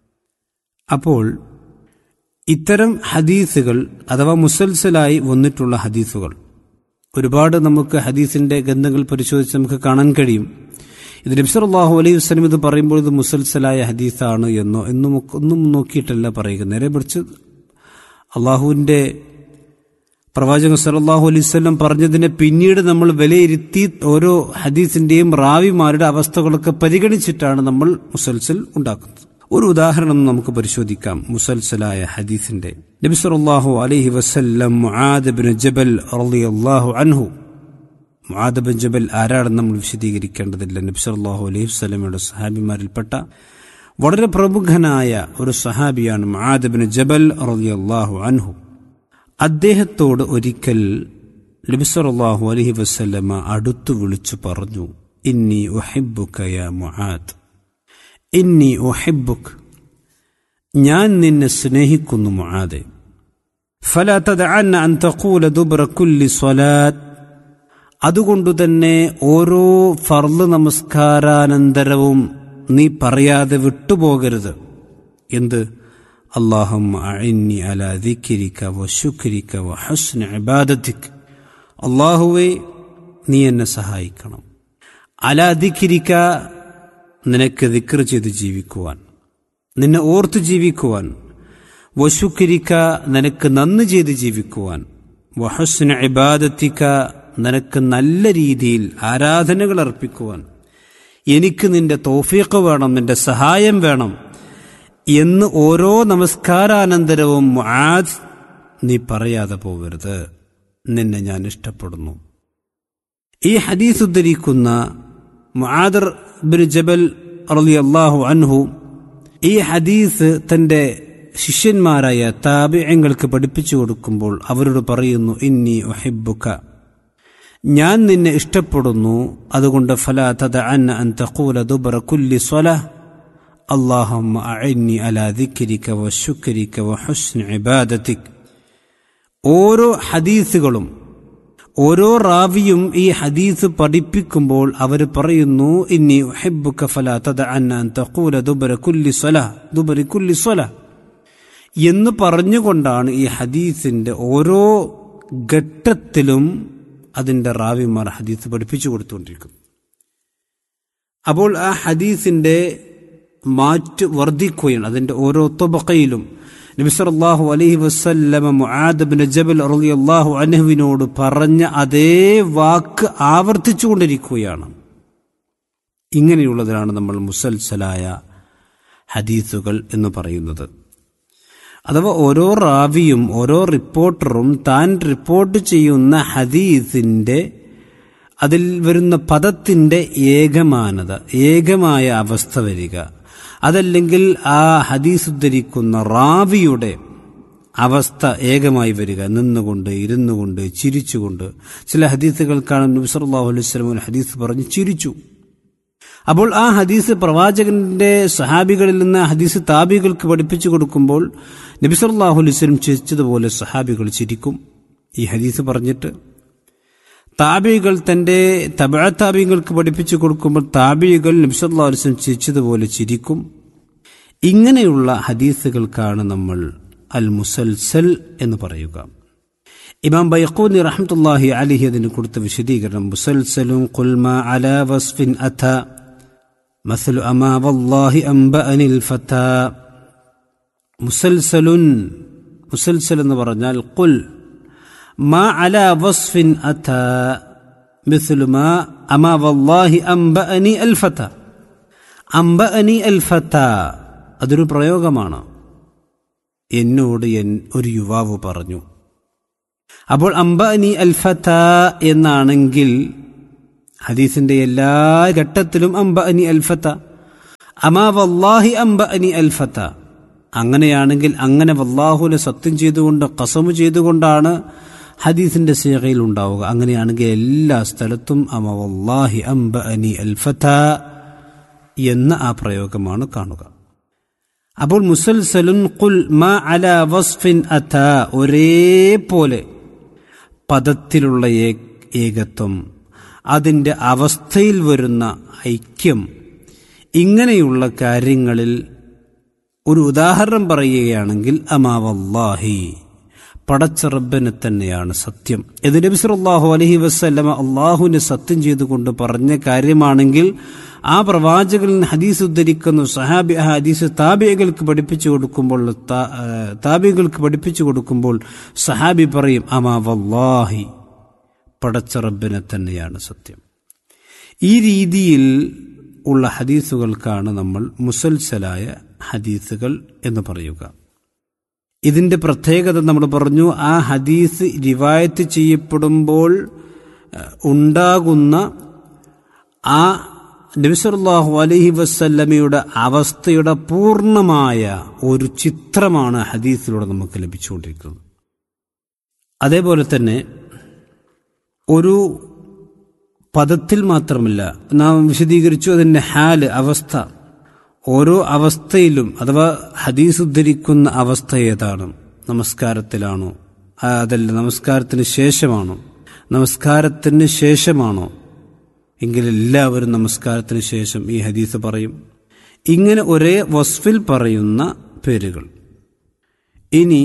അപ്പോൾ ഇത്തരം ഹദീസുകൾ അഥവാ മുസൽസലായി വന്നിട്ടുള്ള ഹദീസുകൾ ഒരുപാട് നമുക്ക് ഹദീസിന്റെ ഗന്ധങ്ങൾ പരിശോധിച്ച് നമുക്ക് കാണാൻ കഴിയും ഇത് നബ്സല്ലാഹു അലൈഹി വസ്ലം ഇത് പറയുമ്പോൾ ഇത് മുസൽസലായ ഹദീസാണ് എന്നോ എന്നും ഒക്കെ- ഒന്നും നോക്കിയിട്ടല്ല പറയുക നേരെ മറിച്ച് അള്ളാഹുവിന്റെ പ്രവാചകൻ സല്ലല്ലാഹു അലൈഹി വസല്ലം പറഞ്ഞതിനെ പിന്നീട് നമ്മൾ വിലയിരുത്തി ഓരോ ഹദീസിന്റെയും റാവിമാരുടെ അവസ്ഥകളൊക്കെ പരിഗണിച്ചിട്ടാണ് നമ്മൾ മുസൽസൽ ഉണ്ടാക്കുന്നത് ഒരു ഉദാഹരണം നമുക്ക് പരിശോധിക്കാം മുസൽസലായ ഹദീസിന്റെ നബി സല്ലല്ലാഹു അലൈഹി വസല്ലം മുആദ് ബിൻ ജബൽ റളിയല്ലാഹു അൻഹു മുആദ് ബിൻ ജബൽ ആരാണെന്ന് നമ്മൾ വിശദീകരിക്കേണ്ടതില്ല നബി സല്ലല്ലാഹു അലൈഹി വസല്ലമയുടെ സഹാബിമാരിൽപ്പെട്ട വളരെ പ്രമുഖനായ ഒരു സഹാബിയാണ് മുആദ് ബിൻ ജബൽ റളിയല്ലാഹു അൻഹു അദ്ദേഹത്തോട് ഒരിക്കൽ നബിസറല്ലാഹു അലഹി വസ്ല്ലമ അടുത്തു വിളിച്ചു പറഞ്ഞു ഇന്നി ഒഹിബുക്ക യാ മുആദ് ഇന്നി ഒഹിബുക്ക് ഞാൻ നിന്നെ സ്നേഹിക്കുന്നു മുആദെ ഫല തദഅന്ന അൻ തഖൂല ദുബ്ര കുല്ലി സ്വലാത്ത് അതുകൊണ്ട് തന്നെ ഓരോ ഫർള് നമസ്കാരാനന്തരവും നീ പറയാതെ വിട്ടുപോകരുത് എന്ത് അള്ളാഹും അഇന്നി അലാ ദിക്രിക വശുക്രിക വഹസ്ന ഇബാദത്തിക് അള്ളാഹുവേ നീ എന്നെ സഹായിക്കണം അലാ ദിക്രിക നിനക്ക് ദിക്ർ ചെയ്ത് ജീവിക്കുവാൻ നിന്നെ ഓർത്ത് ജീവിക്കുവാൻ വശുക്രിക നിനക്ക് നന്ദി ചെയ്ത് ജീവിക്കുവാൻ വഹസ്ന ഇബാദത്തിക നിനക്ക് നല്ല രീതിയിൽ ആരാധനകൾ അർപ്പിക്കുവാൻ എനിക്ക് നിന്റെ തോഫീക്ക് വേണം നിന്റെ സഹായം വേണം എന്ന് ഓരോ നമസ്കാരാനന്തരവും മുആദ് നീ പറയാതെ പോകരുത് നിന്നെ ഞാൻ ഇഷ്ടപ്പെടുന്നു ഈ ഹദീസ് ഉദ്ധരിക്കുന്ന മുആദർ ബിൻ ജബൽ റളിയല്ലാഹു അൻഹു ഈ ഹദീസ് തന്റെ ശിഷ്യന്മാരായ താബിയങ്ങൾക്ക് പഠിപ്പിച്ചു കൊടുക്കുമ്പോൾ അവരോട് പറയുന്നു ഇന്നി ഒഹിബുക്ക ഞാൻ നിന്നെ ഇഷ്ടപ്പെടുന്നു അതുകൊണ്ട് ഫലാ തദഅന്ന അൻ തഖൂല ദുബ്ര കുല്ലി സ്വലഹ് اللهم أعني على ذكرك وشكرك وحسن عبادتك ഓരോ ഹദീസുകളും ഓരോ റാവിയും ഈ ഹദീസ് പഠിപ്പിക്കുമ്പോൾ അവർ പറയുന്നു ഇന്നി ഉഹിബ്ബുക ഫലാ തദഅന്ന അൻ തഖൂല ദുബ്ര കുല്ലി സ്വലാ ദുബ്രി കുല്ലി സ്വലാ എന്ന് പറഞ്ഞുകൊണ്ടാണ് ഈ ഹദീസിന്റെ ഓരോ ഘട്ടത്തിലും അതിന്റെ റാവിമാർ ഹദീസ് പഠിപ്പിച്ചു കൊടുത്തുകൊണ്ടിരിക്കുന്നത് അപ്പോൾ ആ ഹദീസിന്റെ മാറ്റ് വർദ്ധിക്കുകയാണ് അതിന്റെ ഓരോ തൊബക്കയിലും നബിസറല്ലാഹു അലൈഹി വസല്ലമ മുആദ് ബിൻ ജബൽ റളിയല്ലാഹു അൻഹുവിനോട് പറഞ്ഞ അതേ വാക്ക് ആവർത്തിച്ചു കൊണ്ടിരിക്കുകയാണ് ഇങ്ങനെയുള്ളതിനാണ് നമ്മൾ മുസൽസലായ ഹദീസുകൾ എന്ന് പറയുന്നത് അഥവാ ഓരോ റാവിയും ഓരോ റിപ്പോർട്ടറും താൻ റിപ്പോർട്ട് ചെയ്യുന്ന ഹദീസിന്റെ അതിൽ വരുന്ന പദത്തിന്റെ ഏകമാനത ഏകമായ അവസ്ഥ വരിക അതല്ലെങ്കിൽ ആ ഹദീസ് ഉദ്ധരിക്കുന്ന റാവിയുടെ അവസ്ഥ ഏകമായി വരിക നിന്നുകൊണ്ട് ഇരുന്നുകൊണ്ട് ചിരിച്ചുകൊണ്ട് ചില ഹദീസുകൾ കാണും നബിസല്ലാഹു അലൈഹി സ്വലം ഒരു ഹദീസ് പറഞ്ഞ് ചിരിച്ചു അപ്പോൾ ആ ഹദീസ് പ്രവാചകന്റെ സഹാബികളിൽ നിന്ന് ഹദീസ് താബികൾക്ക് പഠിപ്പിച്ചു കൊടുക്കുമ്പോൾ നബിസല്ലാഹു അലൈഹി സ്വലം ചിരിച്ചതുപോലെ സഹാബികൾ ചിരിക്കും ഈ ഹദീസ് പറഞ്ഞിട്ട് താബികൾ തന്റെ തബഴ താബികൾക്ക് പഠിപ്പിച്ചു കൊടുക്കുമ്പോൾ താബികൾ നബ്സല്ലാ അലിസ്ലം ചിരിച്ചതുപോലെ ചിരിക്കും ഇങ്ങനെയുള്ള ഹദീസുകൾക്കാണ് നമ്മൾ അൽ മുസൽസൽ എന്ന് പറയുക ഇമാം ബൈഖൂനി റഹ്മത്തുല്ലാഹി അലിഹി അതിന് കൊടുത്ത വിശദീകരണം മുസൽസലും കുൽമ അല വസ്ഫിൻ അഥ مثل أما والله أنبأني الفتى മുസൽസലുൻ മുസൽസൽ എന്ന് പറഞ്ഞാൽ കുൽ ما على وصف أتى مثل ما أما والله أنبأني الفتى أنبأني الفتى അതൊരു പ്രയോഗമാണ് എന്നോട് എൻ ഒരു യുവാവ് പറഞ്ഞു അപ്പോൾ അംബഅനി അൽഫത്ത എന്നാണെങ്കിൽ ഹദീസിന്റെ എല്ലാ ഘട്ടത്തിലും അംബഅനി അൽഫത്ത അമാ വല്ലാഹി അംബഅനി അൽഫത്ത അങ്ങനെയാണെങ്കിൽ അങ്ങനെ വല്ലാഹുവിനെ സത്യം ചെയ്തുകൊണ്ട് കസമു ചെയ്തുകൊണ്ടാണ് ഹദീസിന്റെ സീകയിൽ ഉണ്ടാവുക അങ്ങനെയാണെങ്കിൽ എല്ലാ സ്ഥലത്തും അമ വല്ലാഹി അംബഅനി അൽഫത്ത എന്ന ആ പ്രയോഗമാണ് കാണുക അപ്പോൾ മുസൽസലുൻ ഖുൽ മാ അല വസ്ഫിൻ അത ഒരേപോലെ പദത്തിലുള്ള ഏ- ഏകത്വം അതിൻ്റെ അവസ്ഥയിൽ വരുന്ന ഐക്യം ഇങ്ങനെയുള്ള കാര്യങ്ങളിൽ ഒരു ഉദാഹരണം പറയുകയാണെങ്കിൽ അമാവല്ലാഹി പടച്ച റബ്ബനെ തന്നെയാണ് സത്യം ഇത് നബി സല്ലല്ലാഹു അലൈഹി വസല്ലമ അള്ളാഹുവിനെ സത്യം ചെയ്തുകൊണ്ട് പറഞ്ഞ കാര്യമാണെങ്കിൽ ആ പ്രവാചകൻ ഹദീസ് ഉദ്ധരിക്കുന്നു സഹാബി ആ ഹദീസ് താബികൾക്ക് പഠിപ്പിച്ചു കൊടുക്കുമ്പോൾ താ- ആ, താബികൾക്ക് പഠിപ്പിച്ചു കൊടുക്കുമ്പോൾ സഹാബി പറയും അമാ വല്ലാഹി പടച്ച റബ്ബിനെ തന്നെയാണ് സത്യം ഈ രീതിയിൽ ഉള്ള ഹദീസുകൾക്കാണ് നമ്മൾ മുസൽസലായ ഹദീസുകൾ എന്ന് പറയുക ഇതിന്റെ പ്രത്യേകത നമ്മൾ പറഞ്ഞു ആ ഹദീസ് റിവായത്ത് ചെയ്യപ്പെടുമ്പോൾ അഹ്, ഉണ്ടാകുന്ന ആ നബിസല്ലാഹു അലഹി വസല്ലമയുടെ അവസ്ഥയുടെ പൂർണ്ണമായ ഒരു ചിത്രമാണ് ഹദീസിലൂടെ നമുക്ക് ലഭിച്ചുകൊണ്ടിരിക്കുന്നത് അതേപോലെ തന്നെ ഒരു പദത്തിൽ മാത്രമല്ല നാം വിശദീകരിച്ചു അതിൻ്റെ ഹാല് അവസ്ഥ ഓരോ അവസ്ഥയിലും അഥവാ ഹദീസ് ഉദ്ധരിക്കുന്ന അവസ്ഥ ഏതാണ് നമസ്കാരത്തിലാണോ ആ, അതല്ല നമസ്കാരത്തിന് ശേഷമാണോ നമസ്കാരത്തിന് ശേഷമാണോ എങ്കിൽ എല്ലാവരും നമസ്കാരത്തിന് ശേഷം ഈ ഹദീസ് പറയും ഇങ്ങനെ ഒരേ വസ്ഫിൽ പറയുന്ന പേരുകൾ ഇനി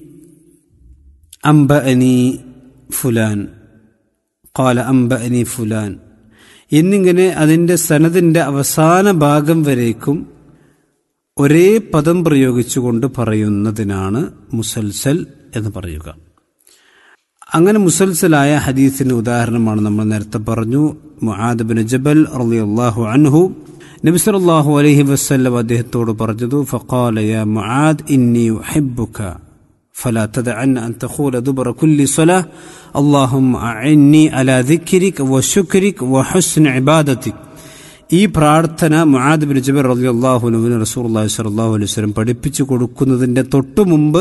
അംബ അനി ഫുലാൻ قال أنبأني ഫുലാൻ എന്നിങ്ങനെ അതിൻ്റെ സനദിൻ്റെ അവസാന ഭാഗം വരേക്കും ഒരേ പദം പ്രയോഗിച്ചുകൊണ്ട് പറയുന്നതിനാണ് മുസൽസൽ എന്ന് പറയുക അങ്ങനെ മുസൽസലായ ഹദീസിന് ഉദാഹരണമാണ് നമ്മൾ നേരത്തെ പറഞ്ഞു മുആദ് ബിൻ ജബൽ റളിയല്ലാഹു അൻഹു നബി സല്ലല്ലാഹു അലൈഹി വസല്ലം അദ്ദേഹത്തോട് പറഞ്ഞതു ഫഖാല യാ മുആദ് ഇന്നി ഉഹിബ്ബുക فلا تدعن أن تقول دبر كل صلاة اللهم أعني على ذكرك وشكرك وحسن عبادتك ഈ പ്രാർത്ഥന മുആദ് ബിൻ ജബർ റളിയല്ലാഹു അൻഹുവിന് റസൂലുള്ളാഹി സ്വല്ലല്ലാഹു അലൈഹി വസല്ലം പഠിപ്പിച്ചു കൊടുക്കുന്നതിന്റെ തൊട്ടു മുമ്പ്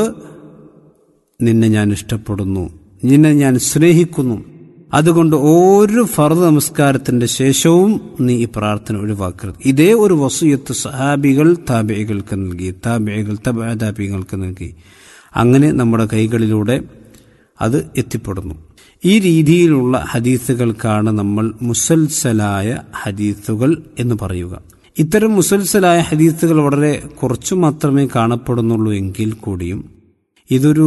നിന്നെ ഞാൻ ഇഷ്ടപ്പെടുന്നു നിന്നെ ഞാൻ സ്നേഹിക്കുന്നു അതുകൊണ്ട് ഒരു ഫർദ് നമസ്കാരത്തിന്റെ ശേഷവും നീ ഈ പ്രാർത്ഥന ഒഴിവാക്കരുത് ഇതേ ഒരു വസൂയത്ത് സഹാബികൾ താബികൾക്ക് നൽകി താബികൾ തബാതാബികൾക്ക് നൽകി അങ്ങനെ നമ്മുടെ കൈകളിലൂടെ അത് എത്തിപ്പെടുന്നു ഈ രീതിയിലുള്ള ഹദീസുകൾക്കാണ് നമ്മൾ മുസൽസലായ ഹദീസുകൾ എന്ന് പറയുക ഇത്തരം മുസൽസലായ ഹദീസുകൾ വളരെ കുറച്ചു മാത്രമേ കാണപ്പെടുന്നുള്ളൂ എങ്കിൽ കൂടിയും ഇതൊരു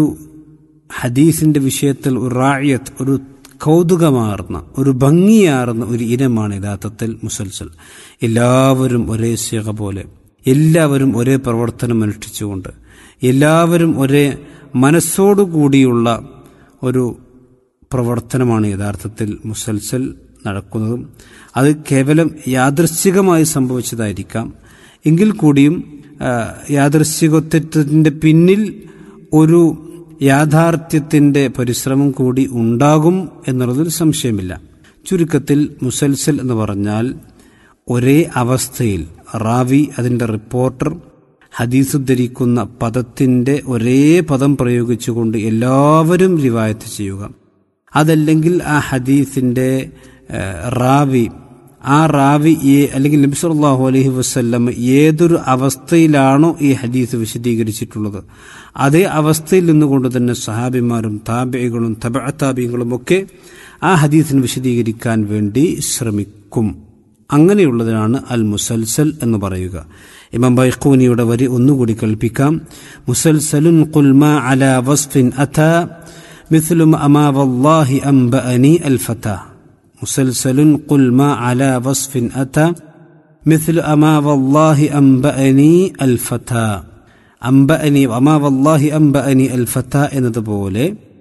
ഹദീസിന്റെ വിഷയത്തിൽ ഒരു റായത്ത് ഒരു കൗതുകമാർന്ന ഒരു ഭംഗിയാർന്ന ഒരു ഇനമാണ് യഥാർത്ഥത്തിൽ മുസൽസൽ എല്ലാവരും ഒരേ ശിഖ പോലെ എല്ലാവരും ഒരേ പ്രവർത്തനം അനുഷ്ഠിച്ചുകൊണ്ട് എല്ലാവരും ഒരേ മനസ്സോടുകൂടിയുള്ള ഒരു പ്രവർത്തനമാണ് യഥാർത്ഥത്തിൽ മുസൽസൽ നടക്കുന്നതും അത് കേവലം യാദൃശ്ചികമായി സംഭവിച്ചതായിരിക്കാം എങ്കിൽ കൂടിയും ആ, യാദൃശ്ചികത്വത്തിന്റെ പിന്നിൽ ഒരു യാഥാർത്ഥ്യത്തിന്റെ പരിശ്രമം കൂടി ഉണ്ടാകും എന്നുള്ളതിൽ സംശയമില്ല ചുരുക്കത്തിൽ മുസൽസൽ എന്ന് പറഞ്ഞാൽ ഒരേ അവസ്ഥയിൽ റാവി അതിന്റെ റിപ്പോർട്ടർ ഹദീസ് ഉദ്ധരിക്കുന്ന പദത്തിന്റെ ഒരേ പദം പ്രയോഗിച്ചുകൊണ്ട് എല്ലാവരും റിവായത്ത് ചെയ്യുക അതല്ലെങ്കിൽ ആ ഹദീസിന്റെ ഏഹ്, റാവി ആ റാവി ഏ- അല്ലെങ്കിൽ നബി സല്ലല്ലാഹു അലൈഹി വസല്ലം ഏതൊരു അവസ്ഥയിലാണോ ഈ ഹദീസ് വിശദീകരിച്ചിട്ടുള്ളത് അതേ അവസ്ഥയിൽ നിന്നുകൊണ്ട് തന്നെ സഹാബിമാരും താബികളും തബഅത്താബികളും ഒക്കെ ആ ഹദീസിന് വിശദീകരിക്കാൻ വേണ്ടി ശ്രമിക്കും അങ്ങനെയുള്ളതിനാണ് അൽ മുസൽസൽ എന്ന് പറയുക ഇമാം ബൈഖൂനിയുടെ വരി ഒന്നുകൂടി കൽപ്പിക്കാം മുസൽസലുൻ ഖുൽമ അല വസ്ഫിൻ അഥ مثل ما والله أنبأني الفتى مسلسل قل ما على وصف أتى مثل أما والله أنبأني الفتى أنبأني وما والله أنبأني الفتى എന്നതുപോലെ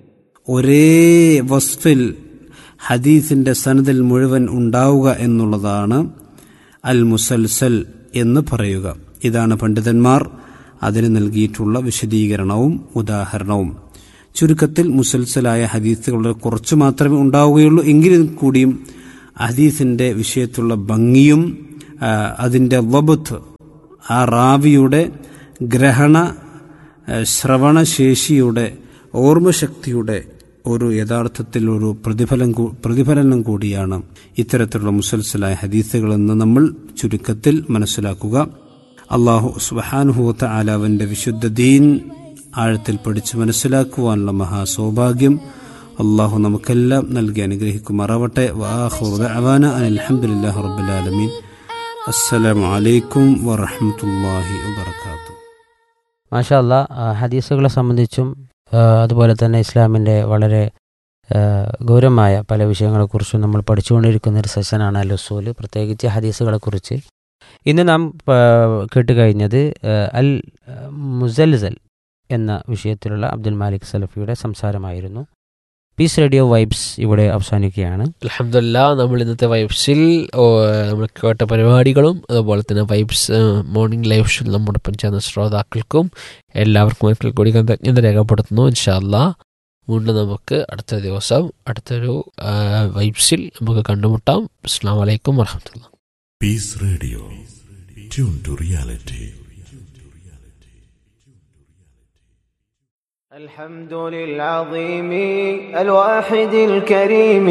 ഒരേ വസ്ഫിൽ ഹദീസിന്റെ സനദിൽ മുഴുവൻ ഉണ്ടാവുക എന്നുള്ളതാണ് അൽ മുസൽസൽ എന്ന് പറയുക ഇതാണ് പണ്ഡിതന്മാർ അതിന് നൽകിയിട്ടുള്ള വിശദീകരണവും ഉദാഹരണവും ചുരുക്കത്തിൽ മുസൽസലായ ഹദീസുകളുടെ കുറച്ച് മാത്രമേ ഉണ്ടാവുകയുള്ളൂ എങ്കിലും കൂടിയും ഹദീസിന്റെ വിഷയത്തിലുള്ള ഭംഗിയും ആ, അതിന്റെ വബുത്ത് ആ റാവിയുടെ ഗ്രഹണ ആ, ശ്രവണശേഷിയുടെ ഓർമ്മശക്തിയുടെ ഒരു യഥാർത്ഥത്തിൽ ഒരു പ്രതിഫലം കൂ- പ്രതിഫലനം കൂടിയാണ് ഇത്തരത്തിലുള്ള മുസൽസലായ ഹദീസുകളെന്ന് നമ്മൾ ചുരുക്കത്തിൽ മനസ്സിലാക്കുക അള്ളാഹു സുബാനുഹൂത്ത ആലാവിന്റെ വിശുദ്ധ ദീൻ ആഴത്തിൽ പഠിച്ച് മനസ്സിലാക്കുവാനുള്ള മഹാസൗഭാഗ്യം അള്ളാഹു നമുക്കെല്ലാം നൽകി അനുഗ്രഹിക്കുമാറാവട്ടെ വാഹുർദാന അലഹമുല്ലാ റബ്ബുലാലമീൻ അസ്സലാമു അലൈക്കും വറഹമത്തല്ലാഹി വബർക്കാത്തു
മാഷാ അല്ലാ ആ, ഹദീസുകളെ സംബന്ധിച്ചും ആ, അതുപോലെ തന്നെ ഇസ്ലാമിൻ്റെ വളരെ ആ, ഗൗരവമായ പല വിഷയങ്ങളെക്കുറിച്ചും നമ്മൾ പഠിച്ചുകൊണ്ടിരിക്കുന്ന ഒരു സെഷനാണ് അൽ ഉസൂൽ പ്രത്യേകിച്ച് ഹദീസുകളെക്കുറിച്ച് ഇന്ന് നാം ആ, കേട്ടുകഴിഞ്ഞത് ആ, അൽ ആ, മുസൽസൽ എന്ന വിഷയത്തിലുള്ള അബ്ദുൽ മാലിക് സലഫിയുടെ സംസാരമായിരുന്നു പീസ് റേഡിയോ വൈബ്സ് ഇവിടെ അവസാനിക്കുകയാണ്
അലഹമില്ല നമ്മൾ ഇന്നത്തെ വൈബ്സിൽ ഓ, നമ്മൾ കേട്ട പരിപാടികളും അതുപോലെ തന്നെ വൈബ്സ് മോർണിംഗ് ലൈവ് ഷോ നമ്മുടെ പഞ്ചായത്ത് ശ്രോതാക്കൾക്കും എല്ലാവർക്കും ഒരിക്കൽ കൂടി കൃതജ്ഞത രേഖപ്പെടുത്തുന്നു ഇൻഷാല്ല വീണ്ടും നമുക്ക് അടുത്ത ദിവസം അടുത്തൊരു ആ, വൈബ്സിൽ നമുക്ക് കണ്ടുമുട്ടാം അസ്സാം വലൈക്കും വർഹമത്തുള്ള
Peace Radio. Tune to reality.
الحمد للعظيم الواحد الكريم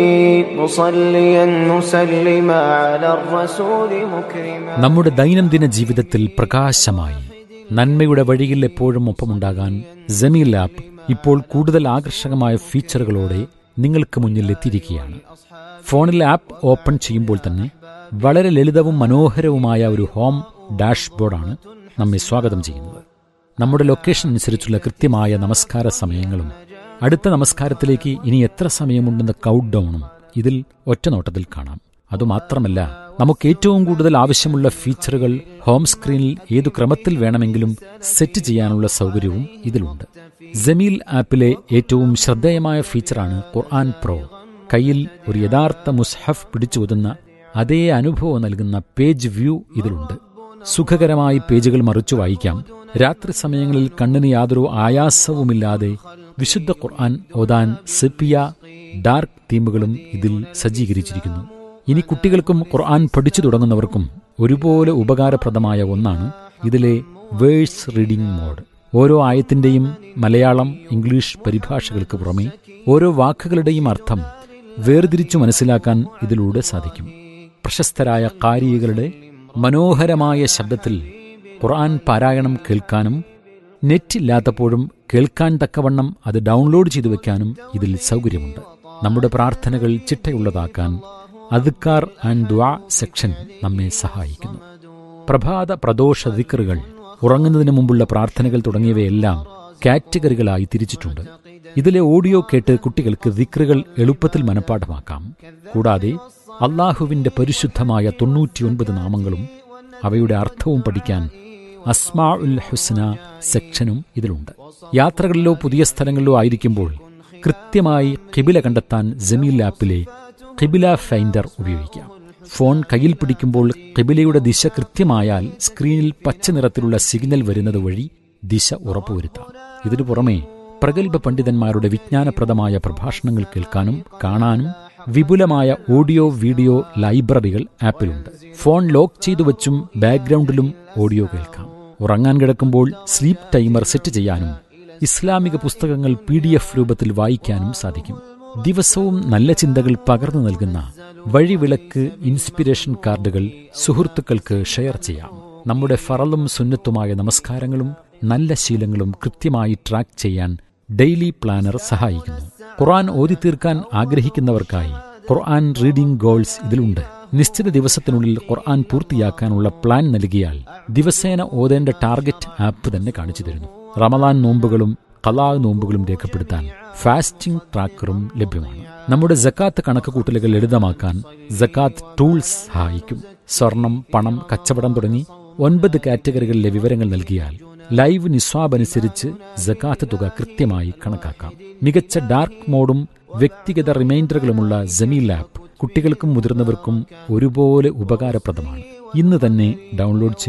مصليا مسلما على الرسول مكرما
നമ്മുടെ ദൈനംദിന ജീവിതത്തിൽ പ്രകാശമായി നന്മയുടെ വഴിയിൽ എപ്പോഴും ഒപ്പമുണ്ടാകാൻ ജമീൽ ആപ്പ് ഇപ്പോൾ കൂടുതൽ ആകർഷകമായ ഫീച്ചറുകളോടെ നിങ്ങൾക്ക് മുന്നിൽ എത്തിയിരിക്കുകയാണ് ഫോണിൽ ആപ്പ് ഓപ്പൺ ചെയ്യുമ്പോൾ തന്നെ വളരെ ലളിതവും മനോഹരവുമായ ഒരു ഹോം ഡാഷ്ബോർഡാണ് നമ്മെ സ്വാഗതം ചെയ്യുന്നത് നമ്മുടെ ലൊക്കേഷൻ അനുസരിച്ചുള്ള കൃത്യമായ നമസ്കാര സമയങ്ങളും അടുത്ത നമസ്കാരത്തിലേക്ക് ഇനി എത്ര സമയമുണ്ടെന്ന കൗണ്ട് ഡൗണും ഇതിൽ ഒറ്റനോട്ടത്തിൽ കാണാം അതുമാത്രമല്ല നമുക്ക് ഏറ്റവും കൂടുതൽ ആവശ്യമുള്ള ഫീച്ചറുകൾ ഹോം സ്ക്രീനിൽ ഏതു ക്രമത്തിൽ വേണമെങ്കിലും സെറ്റ് ചെയ്യാനുള്ള സൗകര്യവും ഇതിലുണ്ട് ജമീൽ ആപ്പിലെ ഏറ്റവും ശ്രദ്ധേയമായ ഫീച്ചറാണ് ഖുർആൻ പ്രോ കയ്യിൽ ഒരു യഥാർത്ഥ മുസ്ഹഫ് പിടിച്ചോതുന്ന അതേ അനുഭവം നൽകുന്ന പേജ് വ്യൂ ഇതിലുണ്ട് സുഖകരമായി പേജുകൾ മറിച്ചു വായിക്കാം രാത്രി സമയങ്ങളിൽ കണ്ണിന് യാതൊരു ആയാസവുമില്ലാതെ വിശുദ്ധ ഖുർആൻ ഓതാൻ സെപ്പിയ ഡാർക്ക് തീമുകളും ഇതിൽ സജ്ജീകരിച്ചിരിക്കുന്നു ഇനി കുട്ടികൾക്കും ഖുർആൻ പഠിച്ചു തുടങ്ങുന്നവർക്കും ഒരുപോലെ ഉപകാരപ്രദമായ ഒന്നാണ് ഇതിലെ വേഴ്സ് റീഡിംഗ് മോഡ് ഓരോ ആയത്തിന്റെയും മലയാളം ഇംഗ്ലീഷ് പരിഭാഷകൾക്ക് പുറമെ ഓരോ വാക്കുകളുടെയും അർത്ഥം വേർതിരിച്ചു മനസ്സിലാക്കാൻ ഇതിലൂടെ സാധിക്കും പ്രശസ്തരായ കാരികളുടെ മനോഹരമായ ശബ്ദത്തിൽ ഖുർആൻ പാരായണം കേൾക്കാനും നെറ്റില്ലാത്തപ്പോഴും കേൾക്കാൻ തക്കവണ്ണം അത് ഡൗൺലോഡ് ചെയ്തു വെക്കാനും ഇതിൽ സൗകര്യമുണ്ട് നമ്മുടെ പ്രാർത്ഥനകൾ ചിട്ടയുള്ളതാക്കാൻ അദ്ക്കാർ ആൻഡ് ദ്വാ സെക്ഷൻ നമ്മെ സഹായിക്കുന്നു പ്രഭാത പ്രദോഷ ദിക്കറുകൾ ഉറങ്ങുന്നതിന് മുമ്പുള്ള പ്രാർത്ഥനകൾ തുടങ്ങിയവയെല്ലാം കാറ്റഗറികളായി തിരിച്ചിട്ടുണ്ട് ഇതിലെ ഓഡിയോ കേട്ട് കുട്ടികൾക്ക് ദിക്റുകൾ എളുപ്പത്തിൽ മനഃപ്പാഠമാക്കാം കൂടാതെ അള്ളാഹുവിന്റെ പരിശുദ്ധമായ തൊണ്ണൂറ്റിയൊൻപത് നാമങ്ങളും അവയുടെ അർത്ഥവും പഠിക്കാൻ അസ്മാ ഉൽ ഹുസ്ന സെക്ഷനും ഇതിലുണ്ട് യാത്രകളിലോ പുതിയ സ്ഥലങ്ങളിലോ ആയിരിക്കുമ്പോൾ കൃത്യമായി കിബില കണ്ടെത്താൻ ജമീൽ ആപ്പിലെ കിബില ഫൈൻഡർ ഉപയോഗിക്കാം ഫോൺ കയ്യിൽ പിടിക്കുമ്പോൾ കിബിലയുടെ ദിശ കൃത്യമായാൽ സ്ക്രീനിൽ പച്ച നിറത്തിലുള്ള സിഗ്നൽ വരുന്നത് വഴി ദിശ ഉറപ്പുവരുത്താം ഇതിനു പുറമെ പ്രഗത്ഭ പണ്ഡിതന്മാരുടെ വിജ്ഞാനപ്രദമായ പ്രഭാഷണങ്ങൾ കേൾക്കാനും കാണാനും വിപുലമായ ഓഡിയോ വീഡിയോ ലൈബ്രറികൾ ആപ്പിലുണ്ട് ഫോൺ ലോക്ക് ചെയ്തു വച്ചും ബാക്ക്ഗ്രൗണ്ടിലും ഓഡിയോ കേൾക്കാം ഉറങ്ങാൻ കിടക്കുമ്പോൾ സ്ലീപ്പ് ടൈമർ സെറ്റ് ചെയ്യാനും ഇസ്ലാമിക പുസ്തകങ്ങൾ പി ഡി എഫ് രൂപത്തിൽ വായിക്കാനും സാധിക്കും ദിവസവും നല്ല ചിന്തകൾ പകർന്നു നൽകുന്ന വഴിവിളക്ക് ഇൻസ്പിരേഷൻ കാർഡുകൾ സുഹൃത്തുക്കൾക്ക് ഷെയർ ചെയ്യാം നമ്മുടെ ഫറലും സുന്നത്തുമായ നമസ്കാരങ്ങളും നല്ല ശീലങ്ങളും കൃത്യമായി ട്രാക്ക് ചെയ്യാൻ ഡെയിലി പ്ലാനർ സഹായിക്കുന്നു ഖുർആൻ ഓതി തീർക്കാൻ ആഗ്രഹിക്കുന്നവർക്കായി ഖുർആൻ റീഡിംഗ് ഗോൾസ് ഇതിലുണ്ട് നിശ്ചിത ദിവസത്തിനുള്ളിൽ ഖുർആൻ പൂർത്തിയാക്കാനുള്ള പ്ലാൻ നൽകിയാൽ ദിവസേന ഓതേണ്ട ടാർഗറ്റ് ആപ്പ് തന്നെ കാണിച്ചു തരുന്നു റമദാൻ നോമ്പുകളും കലാ നോമ്പുകളും രേഖപ്പെടുത്താൻ ഫാസ്റ്റിംഗ് ട്രാക്കറും ലഭ്യമാണ് നമ്മുടെ ജക്കാത്ത് കണക്കുകൂട്ടലുകൾ ലളിതമാക്കാൻ ജക്കാത്ത് ടൂൾസ് സഹായിക്കും സ്വർണം പണം കച്ചവടം തുടങ്ങി ഒൻപത് കാറ്റഗറികളിലെ വിവരങ്ങൾ നൽകിയാൽ ലൈവ് നിസ്വാബ് അനുസരിച്ച് ജക്കാത്ത് തുക കൃത്യമായി കണക്കാക്കാം മികച്ച ഡാർക്ക് മോഡും വ്യക്തിഗത റിമൈൻഡറുകളുമുള്ള ജമീൽ ആപ്പ് കുട്ടികൾക്കും മുതിർന്നവർക്കും ഒരുപോലെ ഉപകാരപ്രദമാണ് ഇന്ന് തന്നെ ഡൗൺലോഡ് ചെയ്യൂ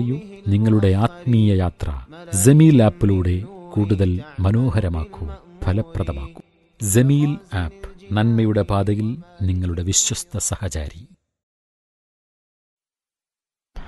നിങ്ങളുടെ ആത്മീയ യാത്ര ജമീൽ ആപ്പിലൂടെ കൂടുതൽ മനോഹരമാക്കൂ ഫലപ്രദമാക്കൂ ജമീൽ ആപ്പ് നന്മയുടെ പാതയിൽ നിങ്ങളുടെ വിശ്വസ്ത സഹചാരി